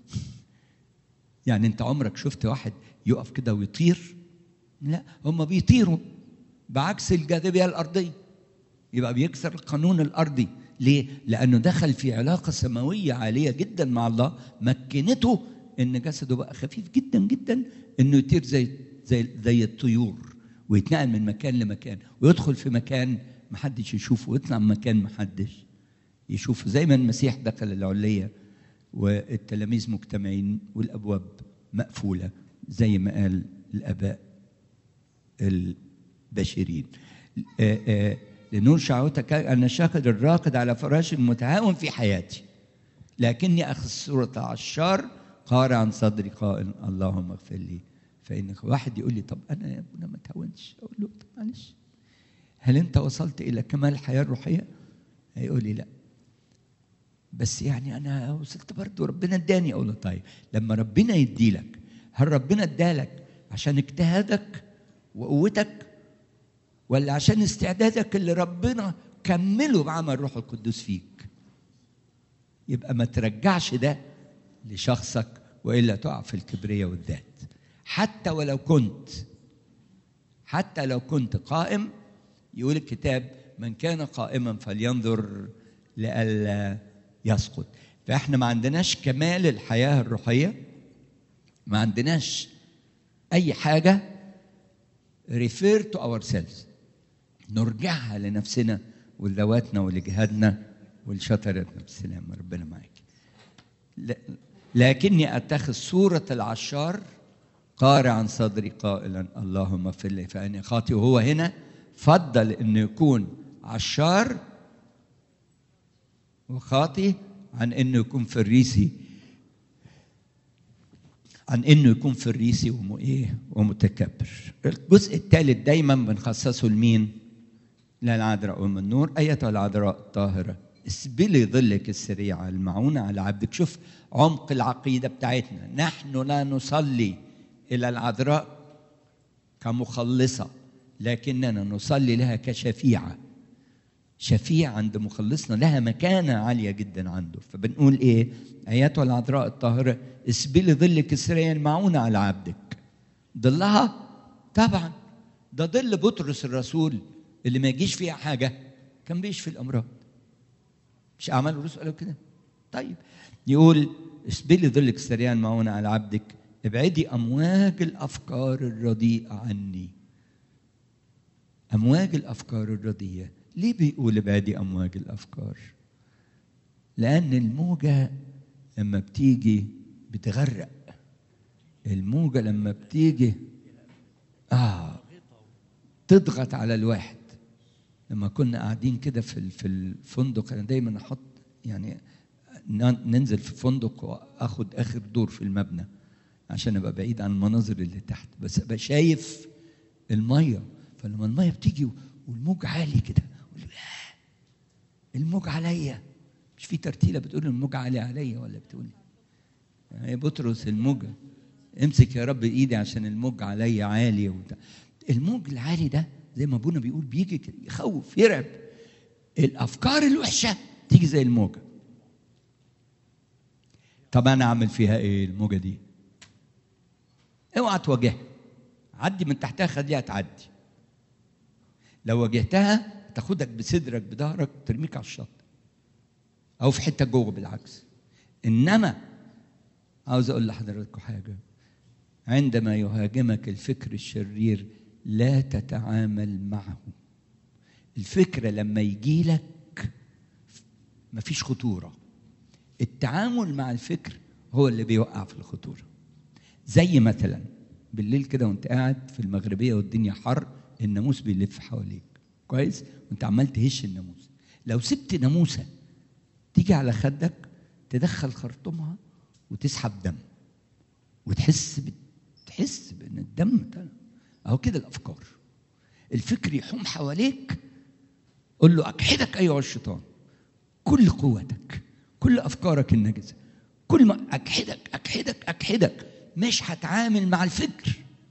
يعني انت عمرك شفت واحد يقف كده ويطير لا هم بيطيروا بعكس الجاذبيه الارضيه يبقى بيكسر القانون الارضي ليه؟ لانه دخل في علاقه سماويه عاليه جدا مع الله مكنته ان جسده بقى خفيف جدا جدا انه يطير زي زي زي الطيور ويتنقل من مكان لمكان ويدخل في مكان محدش يشوفه ويطلع من مكان محدش يشوفه زي ما المسيح دخل العليه والتلاميذ مجتمعين والابواب مقفوله زي ما قال الاباء البشرين آآ آآ لنور شعوتك أنا شاهد الراقد على فراش متهاون في حياتي لكني أخذ صورة عشار قارع عن صدري قائل اللهم اغفر لي فإن واحد يقول لي طب أنا يا ابونا ما تهونش أقول له طب معلش هل أنت وصلت إلى كمال الحياة الروحية؟ هيقول لي لا بس يعني انا وصلت برضه ربنا اداني اقول له طيب لما ربنا يديلك هل ربنا ادالك عشان اجتهادك وقوتك ولا عشان استعدادك اللي ربنا كمله بعمل روح القدس فيك يبقى ما ترجعش ده لشخصك والا تقع في الكبرياء والذات حتى ولو كنت حتى لو كنت قائم يقول الكتاب من كان قائما فلينظر لئلا يسقط فاحنا ما عندناش كمال الحياه الروحيه ما عندناش اي حاجه refer to ourselves نرجعها لنفسنا ولذواتنا ولجهادنا ولشطرتنا بالسلامه ربنا معاك لكني اتخذ صوره العشار قارعا صدري قائلا اللهم اغفر لي فاني خاطئ وهو هنا فضل انه يكون عشار وخاطي عن انه يكون فريسي عن انه يكون فريسي وم ايه ومتكبر الجزء الثالث دايما بنخصصه لمين للعذراء ام النور ايتها العذراء الطاهره اسبلي ظلك السريع المعونه على عبدك شوف عمق العقيده بتاعتنا نحن لا نصلي الى العذراء كمخلصه لكننا نصلي لها كشفيعه شفيع عند مخلصنا لها مكانة عالية جدا عنده فبنقول إيه أياتها العذراء الطاهرة اسبلي ظلك السرية المعونة على عبدك ظلها طبعا ده ظل بطرس الرسول اللي ما يجيش فيها حاجة كان بيشفي الأمراض مش أعمال الرسل قالوا كده طيب يقول اسبلي ظلك السرية المعونة على عبدك ابعدي أمواج الأفكار الرديئة عني أمواج الأفكار الرديئة ليه بيقول ابعدي امواج الافكار لان الموجه لما بتيجي بتغرق الموجه لما بتيجي اه تضغط على الواحد لما كنا قاعدين كده في في الفندق انا دايما احط يعني ننزل في فندق واخد اخر دور في المبنى عشان ابقى بعيد عن المناظر اللي تحت بس ابقى شايف الميه فلما الميه بتيجي والموج عالي كده الموج عليا مش في ترتيله بتقول الموج عالي عليا ولا بتقول يا بطرس الموج امسك يا رب ايدي عشان الموج عليا عالي وبتاع الموج العالي ده زي ما ابونا بيقول بيجي كده يخوف يرعب الافكار الوحشه تيجي زي الموجه طب انا اعمل فيها ايه الموجه دي اوعى تواجهها عدي من تحتها خليها تعدي لو واجهتها تاخدك بصدرك بظهرك ترميك على الشط او في حته جوه بالعكس انما عاوز اقول لحضراتكم حاجه عندما يهاجمك الفكر الشرير لا تتعامل معه الفكره لما يجي لك مفيش خطوره التعامل مع الفكر هو اللي بيوقع في الخطوره زي مثلا بالليل كده وانت قاعد في المغربيه والدنيا حر الناموس بيلف حواليك كويس وانت عمال تهش الناموس لو سبت ناموسه تيجي على خدك تدخل خرطومها وتسحب دم وتحس تحس بان الدم ده اهو كده الافكار الفكر يحوم حواليك قول له اكحدك ايها الشيطان كل قوتك كل افكارك النجسه كل ما اكحدك اكحدك اكحدك مش هتعامل مع الفكر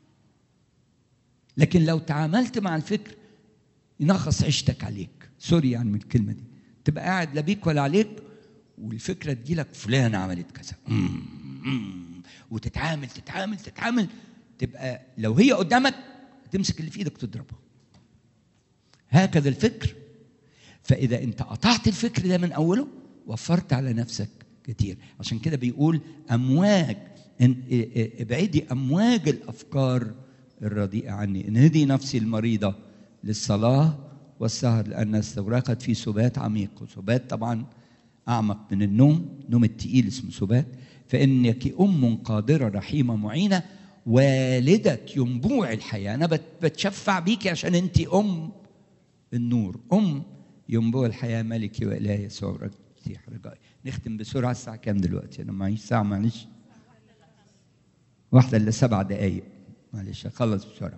لكن لو تعاملت مع الفكر ينغص عيشتك عليك سوري يعني من الكلمه دي تبقى قاعد لا بيك ولا عليك والفكره تجيلك فلان عملت كذا وتتعامل تتعامل تتعامل تبقى لو هي قدامك تمسك اللي في ايدك تضربها هكذا الفكر فاذا انت قطعت الفكر ده من اوله وفرت على نفسك كتير عشان كده بيقول امواج ابعدي امواج الافكار الرديئه عني انهدي نفسي المريضه للصلاه والسهر لان استغرقت في سبات عميق وسبات طبعا اعمق من النوم نوم التقيل اسمه سبات فانك ام قادره رحيمه معينه والده ينبوع الحياه انا بتشفع بيكي عشان انت ام النور ام ينبوع الحياه ملكي والهي يسوع رجائي رجائي نختم بسرعه الساعه كام دلوقتي انا معيش ساعه معلش واحده الا سبع دقائق معلش اخلص بسرعه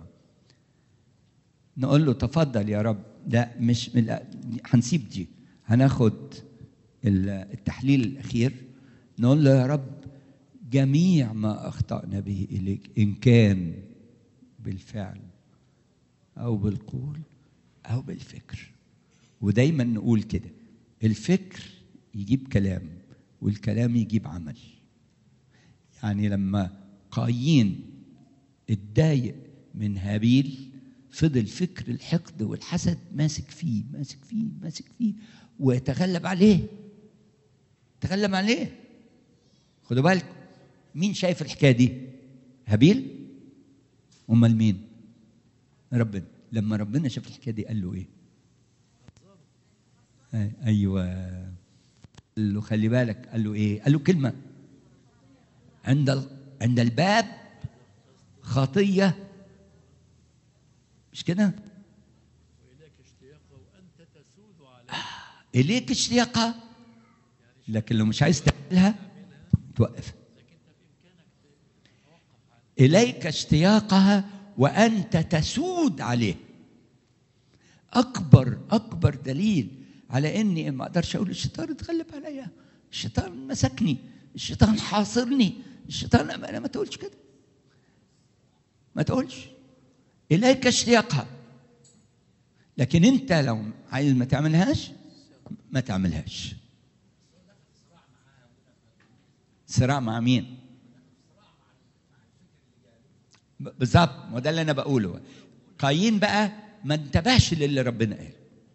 نقول له تفضل يا رب لا مش لا هنسيب دي هناخد التحليل الاخير نقول له يا رب جميع ما اخطانا به اليك ان كان بالفعل او بالقول او بالفكر ودايما نقول كده الفكر يجيب كلام والكلام يجيب عمل يعني لما قايين اتضايق من هابيل فضل فكر الحقد والحسد ماسك فيه ماسك فيه ماسك فيه ويتغلب عليه تغلب عليه خدوا بالكم مين شايف الحكايه دي هابيل امال مين ربنا لما ربنا شاف الحكايه دي قال له ايه ايوه قال له خلي بالك قال له ايه قال له كلمه عند عند الباب خطيه مش كده وإليك اشتياقها وأنت تسود عليه اليك اشتياقها لكن لو مش عايز تعملها توقف اليك اشتياقها وانت تسود عليه اكبر اكبر دليل على اني ما اقدرش اقول الشيطان اتغلب عليا الشيطان مسكني الشيطان حاصرني الشيطان انا ما تقولش كده ما تقولش اليك اشتياقها لكن انت لو عايز ما تعملهاش ما تعملهاش صراع مع مين بالظبط ما ده اللي انا بقوله قايين بقى ما انتبهش للي ربنا قال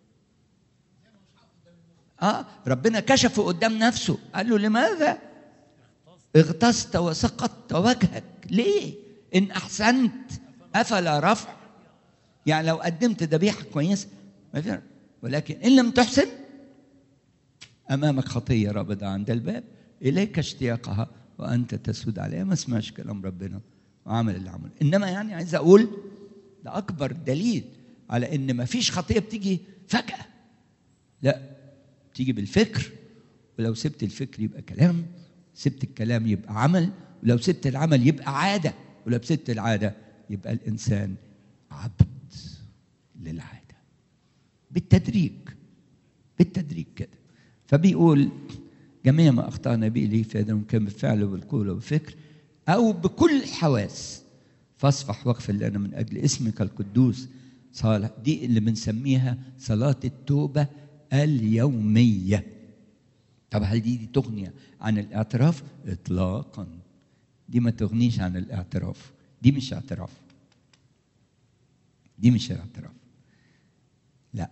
اه ربنا كشفه قدام نفسه قال له لماذا اغتصت وسقطت وجهك ليه ان احسنت افلا رفع يعني لو قدمت ذبيحه كويسه ما في ولكن ان لم تحسن امامك خطيه رابضه عند الباب اليك اشتياقها وانت تسود عليها ما سمعش كلام ربنا وعمل اللي عمله انما يعني عايز اقول ده اكبر دليل على ان ما فيش خطيه بتيجي فجاه لا بتيجي بالفكر ولو سبت الفكر يبقى كلام سبت الكلام يبقى عمل ولو سبت العمل يبقى عاده ولو سبت العاده يبقى الانسان عبد للعاده بالتدريج بالتدريج كده فبيقول جميع ما اخطانا به ليه فهذا كان بالفعل وبالقول وبالفكر او بكل الحواس فاصفح واغفر لنا من اجل اسمك القدوس صالح دي اللي بنسميها صلاه التوبه اليوميه طب هل دي, دي تغني عن الاعتراف اطلاقا دي ما تغنيش عن الاعتراف دي مش اعتراف دي مش اعتراف لا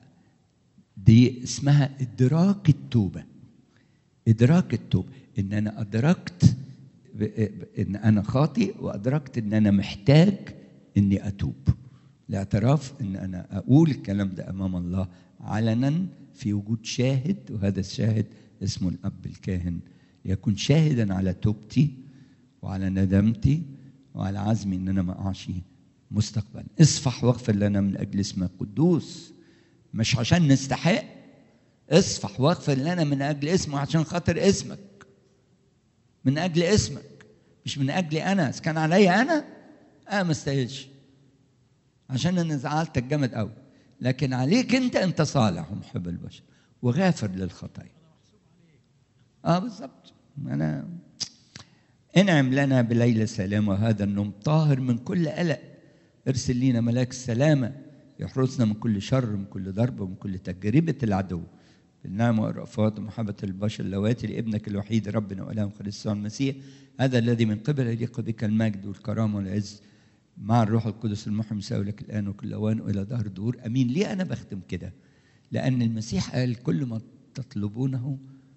دي اسمها ادراك التوبه ادراك التوبه ان انا ادركت ان انا خاطئ وادركت ان انا محتاج اني اتوب الاعتراف ان انا اقول الكلام ده امام الله علنا في وجود شاهد وهذا الشاهد اسمه الاب الكاهن ليكون شاهدا على توبتي وعلى ندمتي وعلى عزمي ان انا ما اقعش مستقبلا اصفح واغفر لنا من اجل اسمك قدوس مش عشان نستحق اصفح واغفر لنا من اجل اسمه عشان خاطر اسمك من اجل اسمك مش من اجلي انا اذا كان عليا انا انا ما استاهلش عشان انا زعلتك جامد قوي لكن عليك انت انت صالح ومحب البشر وغافر للخطايا اه بالظبط انا انعم لنا بليله سلام وهذا النوم طاهر من كل قلق ارسل لينا ملاك السلامه يحرسنا من كل شر من كل ضرب ومن كل تجربه العدو بالنعمة والرأفات ومحبة البشر اللواتي لابنك الوحيد ربنا وإله خريستوس المسيح هذا الذي من قبل يليق بك المجد والكرامة والعز مع الروح القدس المحي مساوي لك الآن وكل أوان وإلى دهر دور أمين ليه أنا بختم كده لأن المسيح قال كل ما تطلبونه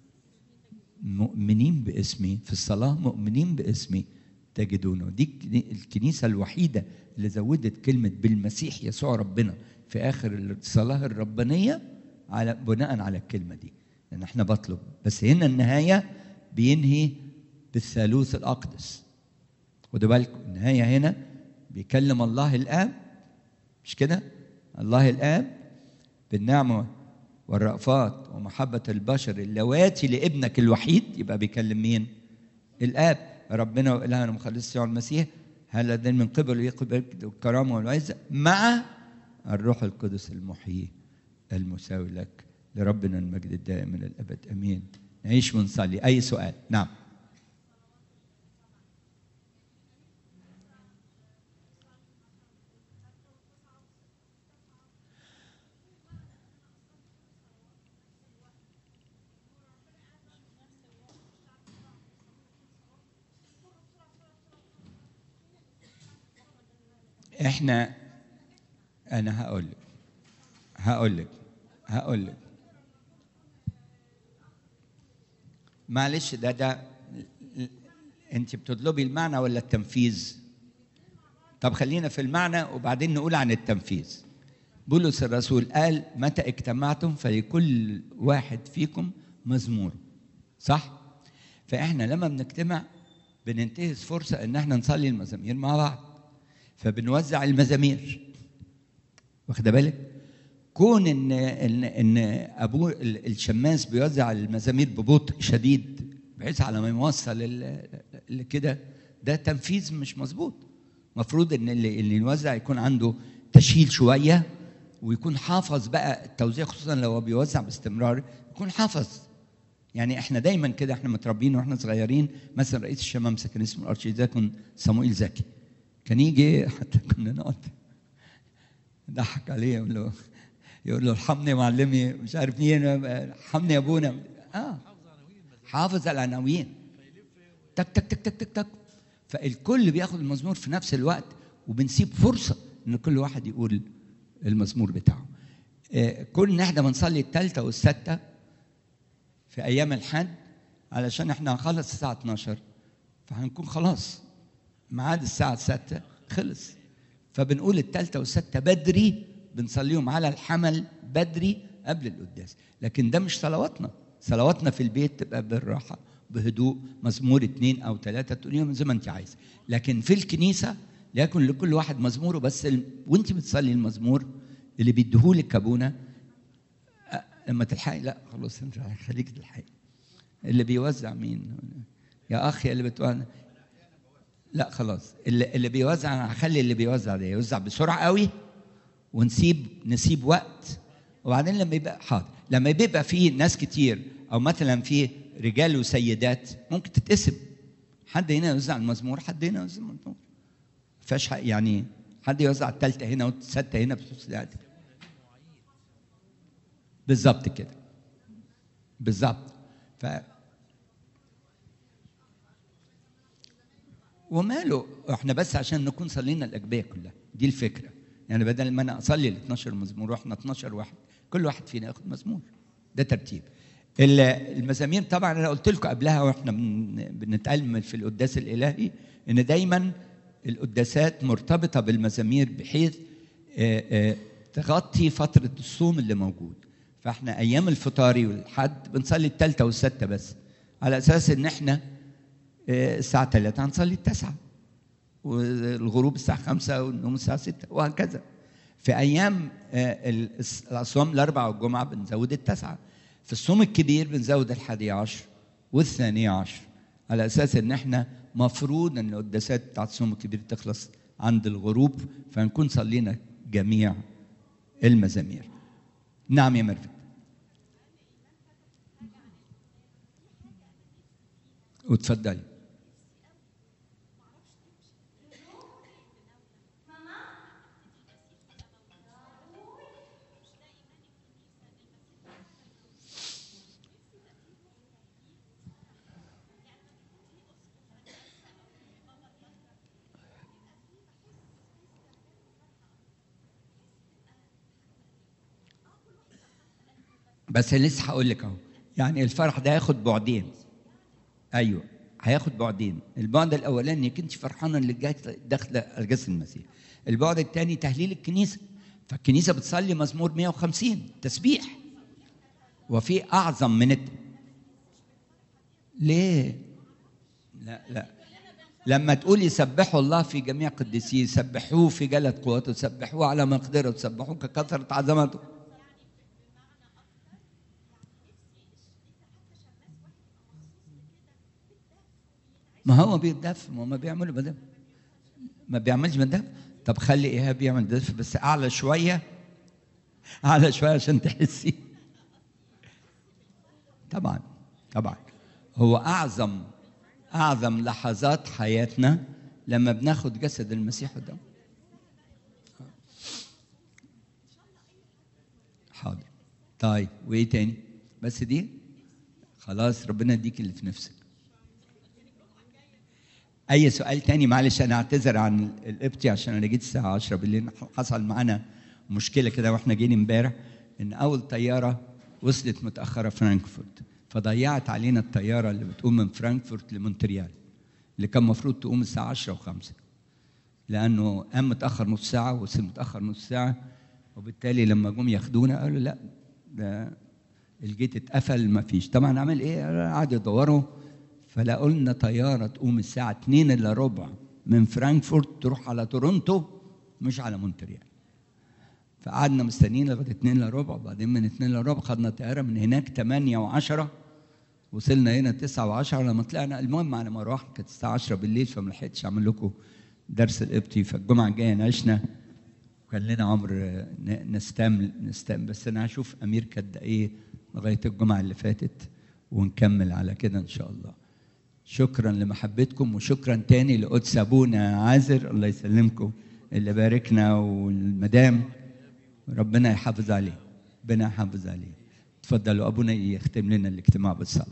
مؤمنين باسمي في الصلاة مؤمنين باسمي تجدونه دي الكنيسة الوحيدة اللي زودت كلمة بالمسيح يسوع ربنا في آخر الصلاة الربانية على بناء على الكلمة دي لأن احنا بطلب بس هنا النهاية بينهي بالثالوث الأقدس خدوا بالكم النهاية هنا بيكلم الله الآب مش كده الله الآب بالنعمة والرأفات ومحبة البشر اللواتي لابنك الوحيد يبقى بيكلم مين الآب ربنا وإلهنا مخلص يسوع المسيح هذا من قبل يقبل الكرامة والعزة مع الروح القدس المحيي المساوي لك لربنا المجد الدائم من الابد امين نعيش ونصلي اي سؤال نعم احنا انا هقول لك هقول لك هقول لك معلش ده ده انت بتطلبي المعنى ولا التنفيذ طب خلينا في المعنى وبعدين نقول عن التنفيذ بولس الرسول قال متى اجتمعتم فلكل واحد فيكم مزمور صح فاحنا لما بنجتمع بننتهز فرصه ان احنا نصلي المزامير مع بعض فبنوزع المزامير واخده بالك كون ان ان ان ابوه ال- الشماس بيوزع المزامير ببطء شديد بحيث على ما يوصل ال- ال- كده ده تنفيذ مش مظبوط المفروض ان اللي, اللي يوزع يكون عنده تشيل شويه ويكون حافظ بقى التوزيع خصوصا لو هو بيوزع باستمرار يكون حافظ يعني احنا دايما كده احنا متربيين واحنا صغيرين مثلا رئيس الشمامسه كان اسمه الارشيدياكون صموئيل زكي كان يجي حتى كنا نقعد ضحك عليه يقول له يقول له ارحمني يا معلمي مش عارف مين ارحمني يا ابونا اه حافظ على العناوين تك تك تك تك تك تك فالكل بياخد المزمور في نفس الوقت وبنسيب فرصه ان كل واحد يقول المزمور بتاعه آه، كل احنا بنصلي الثالثه والسادسه في ايام الحد علشان احنا هنخلص الساعه 12 فهنكون خلاص ميعاد الساعه 6 خلص فبنقول الثالثه والسادسه بدري بنصليهم على الحمل بدري قبل القداس لكن ده مش صلواتنا صلواتنا في البيت تبقى بالراحه بهدوء مزمور اثنين او ثلاثه تقوليهم زي ما انت عايز لكن في الكنيسه ليكن لكل واحد مزموره بس ال... وانت بتصلي المزمور اللي بيديهولك ابونا أ- لما تلحقي لا خلاص انت خليك تلحقي اللي بيوزع مين يا اخي اللي بتوزع لا خلاص اللي, اللي بيوزع انا هخلي اللي بيوزع ده يوزع بسرعه قوي ونسيب نسيب وقت وبعدين لما يبقى حاضر لما بيبقى في ناس كتير او مثلا في رجال وسيدات ممكن تتقسم حد هنا يوزع المزمور حد هنا يوزع المزمور فيهاش حق- يعني حد يوزع الثالثه هنا والسادسه هنا بتحس عادي بالظبط كده بالظبط ف وماله احنا بس عشان نكون صلينا الاجبيه كلها دي الفكره يعني بدل ما انا اصلي ال 12 مزمور واحنا 12 واحد كل واحد فينا ياخد مزمور ده ترتيب ال- المزامير طبعا انا قلت لكم قبلها واحنا بن- بنتألم في القداس الالهي ان دايما القداسات مرتبطه بالمزامير بحيث آه، آه، تغطي فتره الصوم اللي موجود فاحنا ايام الفطاري والحد بنصلي الثالثه والسادسه بس على اساس ان احنا آه، الساعه 3 هنصلي التاسعه والغروب الساعه 5 والنوم الساعه 6 وهكذا في ايام آه، ال- الاصوام الاربعه والجمعه بنزود التاسعه في الصوم الكبير بنزود الحادي عشر والثاني عشر على اساس ان احنا مفروض ان القداسات بتاعت الصوم الكبير تخلص عند الغروب فنكون صلينا جميع المزامير نعم يا مرفت وتفضلي بس لسه هقول لك اهو يعني الفرح ده هياخد بعدين ايوه هياخد بعدين البعد الاولاني انك انت فرحانه اللي جاي داخله اجازه المسيح البعد الثاني تهليل الكنيسه فالكنيسه بتصلي مزمور 150 تسبيح وفي اعظم من الت... ليه لا لا لما تقولي سبحوا الله في جميع قديسيه سبحوه في جلد قوته سبحوه على مقدرته سبحوه ككثره عظمته ما هو بيدف ما هم بيعملوا بدف ما بيعملش بدف طب خلي ايهاب يعمل دف بس اعلى شويه اعلى شويه عشان تحسي طبعا طبعا هو اعظم اعظم لحظات حياتنا لما بناخد جسد المسيح قدام حاضر طيب وايه تاني بس دي خلاص ربنا يديك اللي في نفسك اي سؤال تاني معلش انا اعتذر عن الابتي عشان انا جيت الساعه 10 بالليل حصل معانا مشكله كده واحنا جايين امبارح ان اول طياره وصلت متاخره فرانكفورت فضيعت علينا الطياره اللي بتقوم من فرانكفورت لمونتريال اللي كان المفروض تقوم الساعه 10 و5 لانه قام متاخر نص ساعه وصل متاخر نص ساعه وبالتالي لما جم ياخدونا قالوا لا ده الجيت اتقفل ما فيش طبعا عمل ايه قعدوا يدوروا فلقوا لنا طياره تقوم الساعه 2 الا ربع من فرانكفورت تروح على تورونتو مش على مونتريال فقعدنا مستنيين لغايه 2 الا ربع وبعدين من 2 الا ربع خدنا طياره من هناك 8 و10 وصلنا هنا 9 و10 لما طلعنا المهم على ما روحنا كانت الساعه 10 بالليل فما لحقتش اعمل لكم درس القبطي فالجمعه الجايه نعيشنا وكان لنا عمر نستمل نستمل بس انا هشوف امير كانت ايه لغايه الجمعه اللي فاتت ونكمل على كده ان شاء الله شكرا لمحبتكم وشكرا تاني لقدس ابونا عازر الله يسلمكم اللي باركنا والمدام ربنا يحافظ عليه ربنا يحافظ عليه تفضلوا ابونا يختم لنا الاجتماع بالصلاه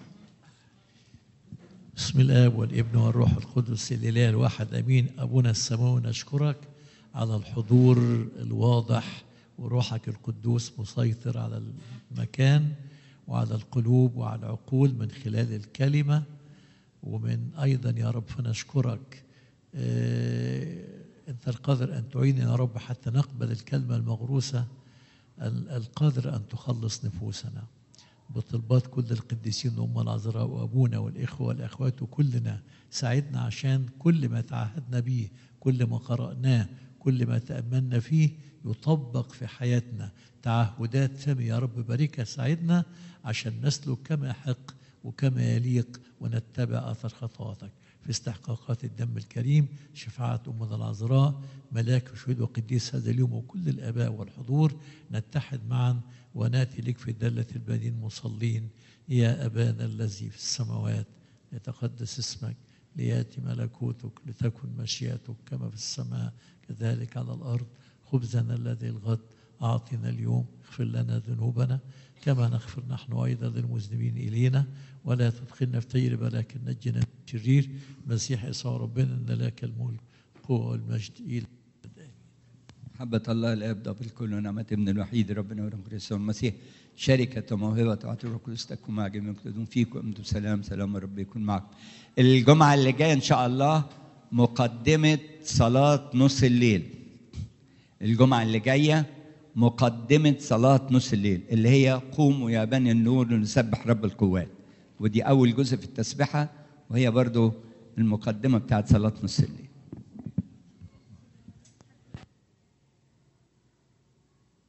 بسم الاب والابن والروح القدس الاله الواحد امين ابونا السماوي نشكرك على الحضور الواضح وروحك القدوس مسيطر على المكان وعلى القلوب وعلى العقول من خلال الكلمه ومن ايضا يا رب فنشكرك آه انت القادر ان تعيننا يا رب حتى نقبل الكلمه المغروسه القادر ان تخلص نفوسنا بطلبات كل القديسين ام العذراء وابونا والاخوه والاخوات وكلنا ساعدنا عشان كل ما تعهدنا به كل ما قراناه كل ما تاملنا فيه يطبق في حياتنا تعهدات فمي يا رب باركها ساعدنا عشان نسلك كما يحق وكما يليق ونتبع اثر خطواتك في استحقاقات الدم الكريم شفاعة أمنا العذراء ملاك وشهود وقديس هذا اليوم وكل الآباء والحضور نتحد معا وناتي لك في دلة البنين مصلين يا أبانا الذي في السماوات يتقدس اسمك لياتي ملكوتك لتكن مشيئتك كما في السماء كذلك على الأرض خبزنا الذي الغد أعطنا اليوم اغفر لنا ذنوبنا كما نغفر نحن أيضا للمذنبين إلينا ولا تدخلنا في تجربة لكن نجنا من الشرير مسيح يسوع ربنا إن لك الملك القوة والمجد إلى محبة الله الآب ضابط الكل ونعمة ابن الوحيد ربنا ورب يسوع المسيح شركة وموهبة وعطية الروح القدس تكون مع جميع المقتدون فيكم أمتم سلام سلام رب يكون معكم. الجمعة اللي جاية إن شاء الله مقدمة صلاة نص الليل. الجمعة اللي جاية مقدمة صلاة نص الليل اللي هي قوموا يا بني النور لنسبح رب القوات ودي أول جزء في التسبحة وهي برضو المقدمة بتاعت صلاة نص الليل